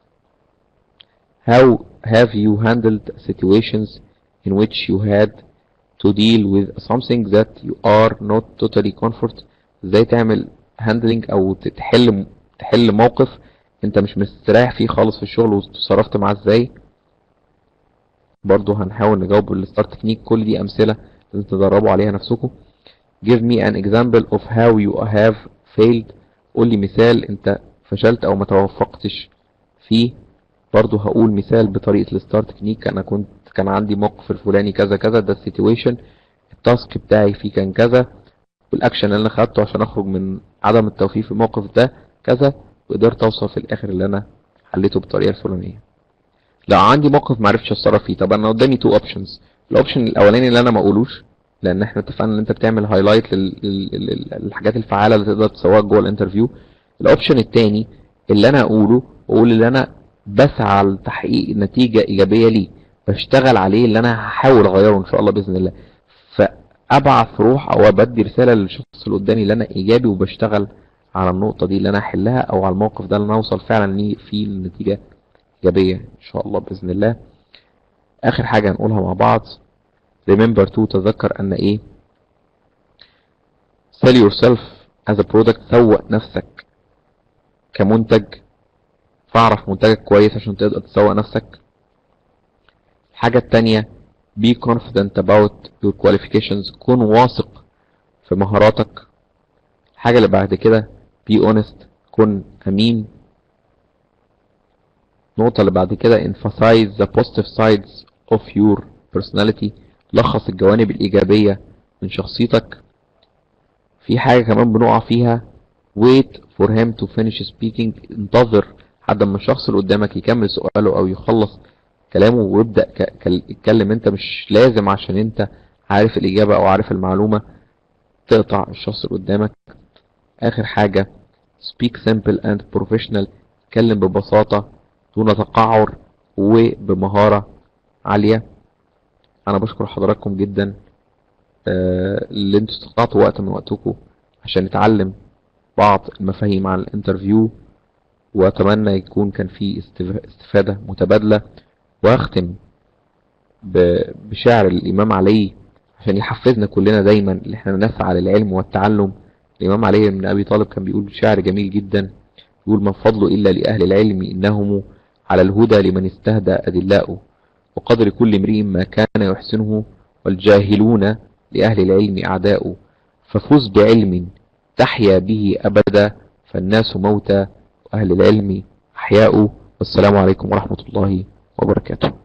how have you handled situations in which you had to deal with something that you are not totally comfort ازاي تعمل هاندلنج او تحل تحل موقف انت مش مستريح فيه خالص في الشغل وتصرفت معاه ازاي برضو هنحاول نجاوب بالستار تكنيك كل دي امثله لازم تدربوا عليها نفسكم give me an example of how you have failed قول لي مثال انت فشلت او ما توفقتش فيه برضو هقول مثال بطريقة الستار تكنيك انا كنت كان عندي موقف الفلاني كذا كذا ده السيتويشن التاسك بتاعي فيه كان كذا والاكشن اللي انا خدته عشان اخرج من عدم التوفيق في الموقف ده كذا وقدرت اوصل في الاخر اللي انا حليته بالطريقة الفلانية لو عندي موقف معرفتش اتصرف فيه طب انا قدامي تو اوبشنز الاوبشن الاولاني اللي انا ما اقولوش لان احنا اتفقنا ان انت بتعمل هايلايت للحاجات الفعاله اللي تقدر تسوقها جوه الانترفيو الاوبشن الثاني اللي انا اقوله اقول اللي انا بسعى لتحقيق نتيجه ايجابيه ليه بشتغل عليه اللي انا هحاول اغيره ان شاء الله باذن الله فابعث روح او بدي رساله للشخص اللي قدامي اللي انا ايجابي وبشتغل على النقطه دي اللي انا احلها او على الموقف ده اللي انا اوصل فعلا ليه فيه النتيجه ايجابيه ان شاء الله باذن الله اخر حاجه هنقولها مع بعض remember to تذكر ان ايه sell yourself as a product سوق نفسك كمنتج فاعرف منتجك كويس عشان تقدر تسوق نفسك الحاجة التانية be confident about your qualifications كون واثق في مهاراتك الحاجة اللي بعد كده be honest كن أمين النقطة اللي بعد كده emphasize the positive sides of your personality لخص الجوانب الإيجابية من شخصيتك في حاجة كمان بنقع فيها wait for him to finish speaking انتظر لحد ما الشخص اللي قدامك يكمل سؤاله أو يخلص كلامه ويبدأ يتكلم انت مش لازم عشان انت عارف الإجابة أو عارف المعلومة تقطع الشخص اللي قدامك آخر حاجة speak simple and professional اتكلم ببساطة دون تقعر وبمهارة عالية انا بشكر حضراتكم جدا آه اللي انتوا استقطعتوا وقت من وقتكم عشان نتعلم بعض المفاهيم عن الانترفيو واتمنى يكون كان في استفادة متبادلة واختم بشعر الامام علي عشان يحفزنا كلنا دايما ان احنا نسعى للعلم والتعلم الامام علي بن ابي طالب كان بيقول شعر جميل جدا يقول ما الفضل الا لاهل العلم انهم على الهدى لمن استهدى ادلاؤه وقدر كل امرئ ما كان يحسنه والجاهلون لأهل العلم أعداء ففز بعلم تحيا به أبدا فالناس موتى وأهل العلم أحياء والسلام عليكم ورحمة الله وبركاته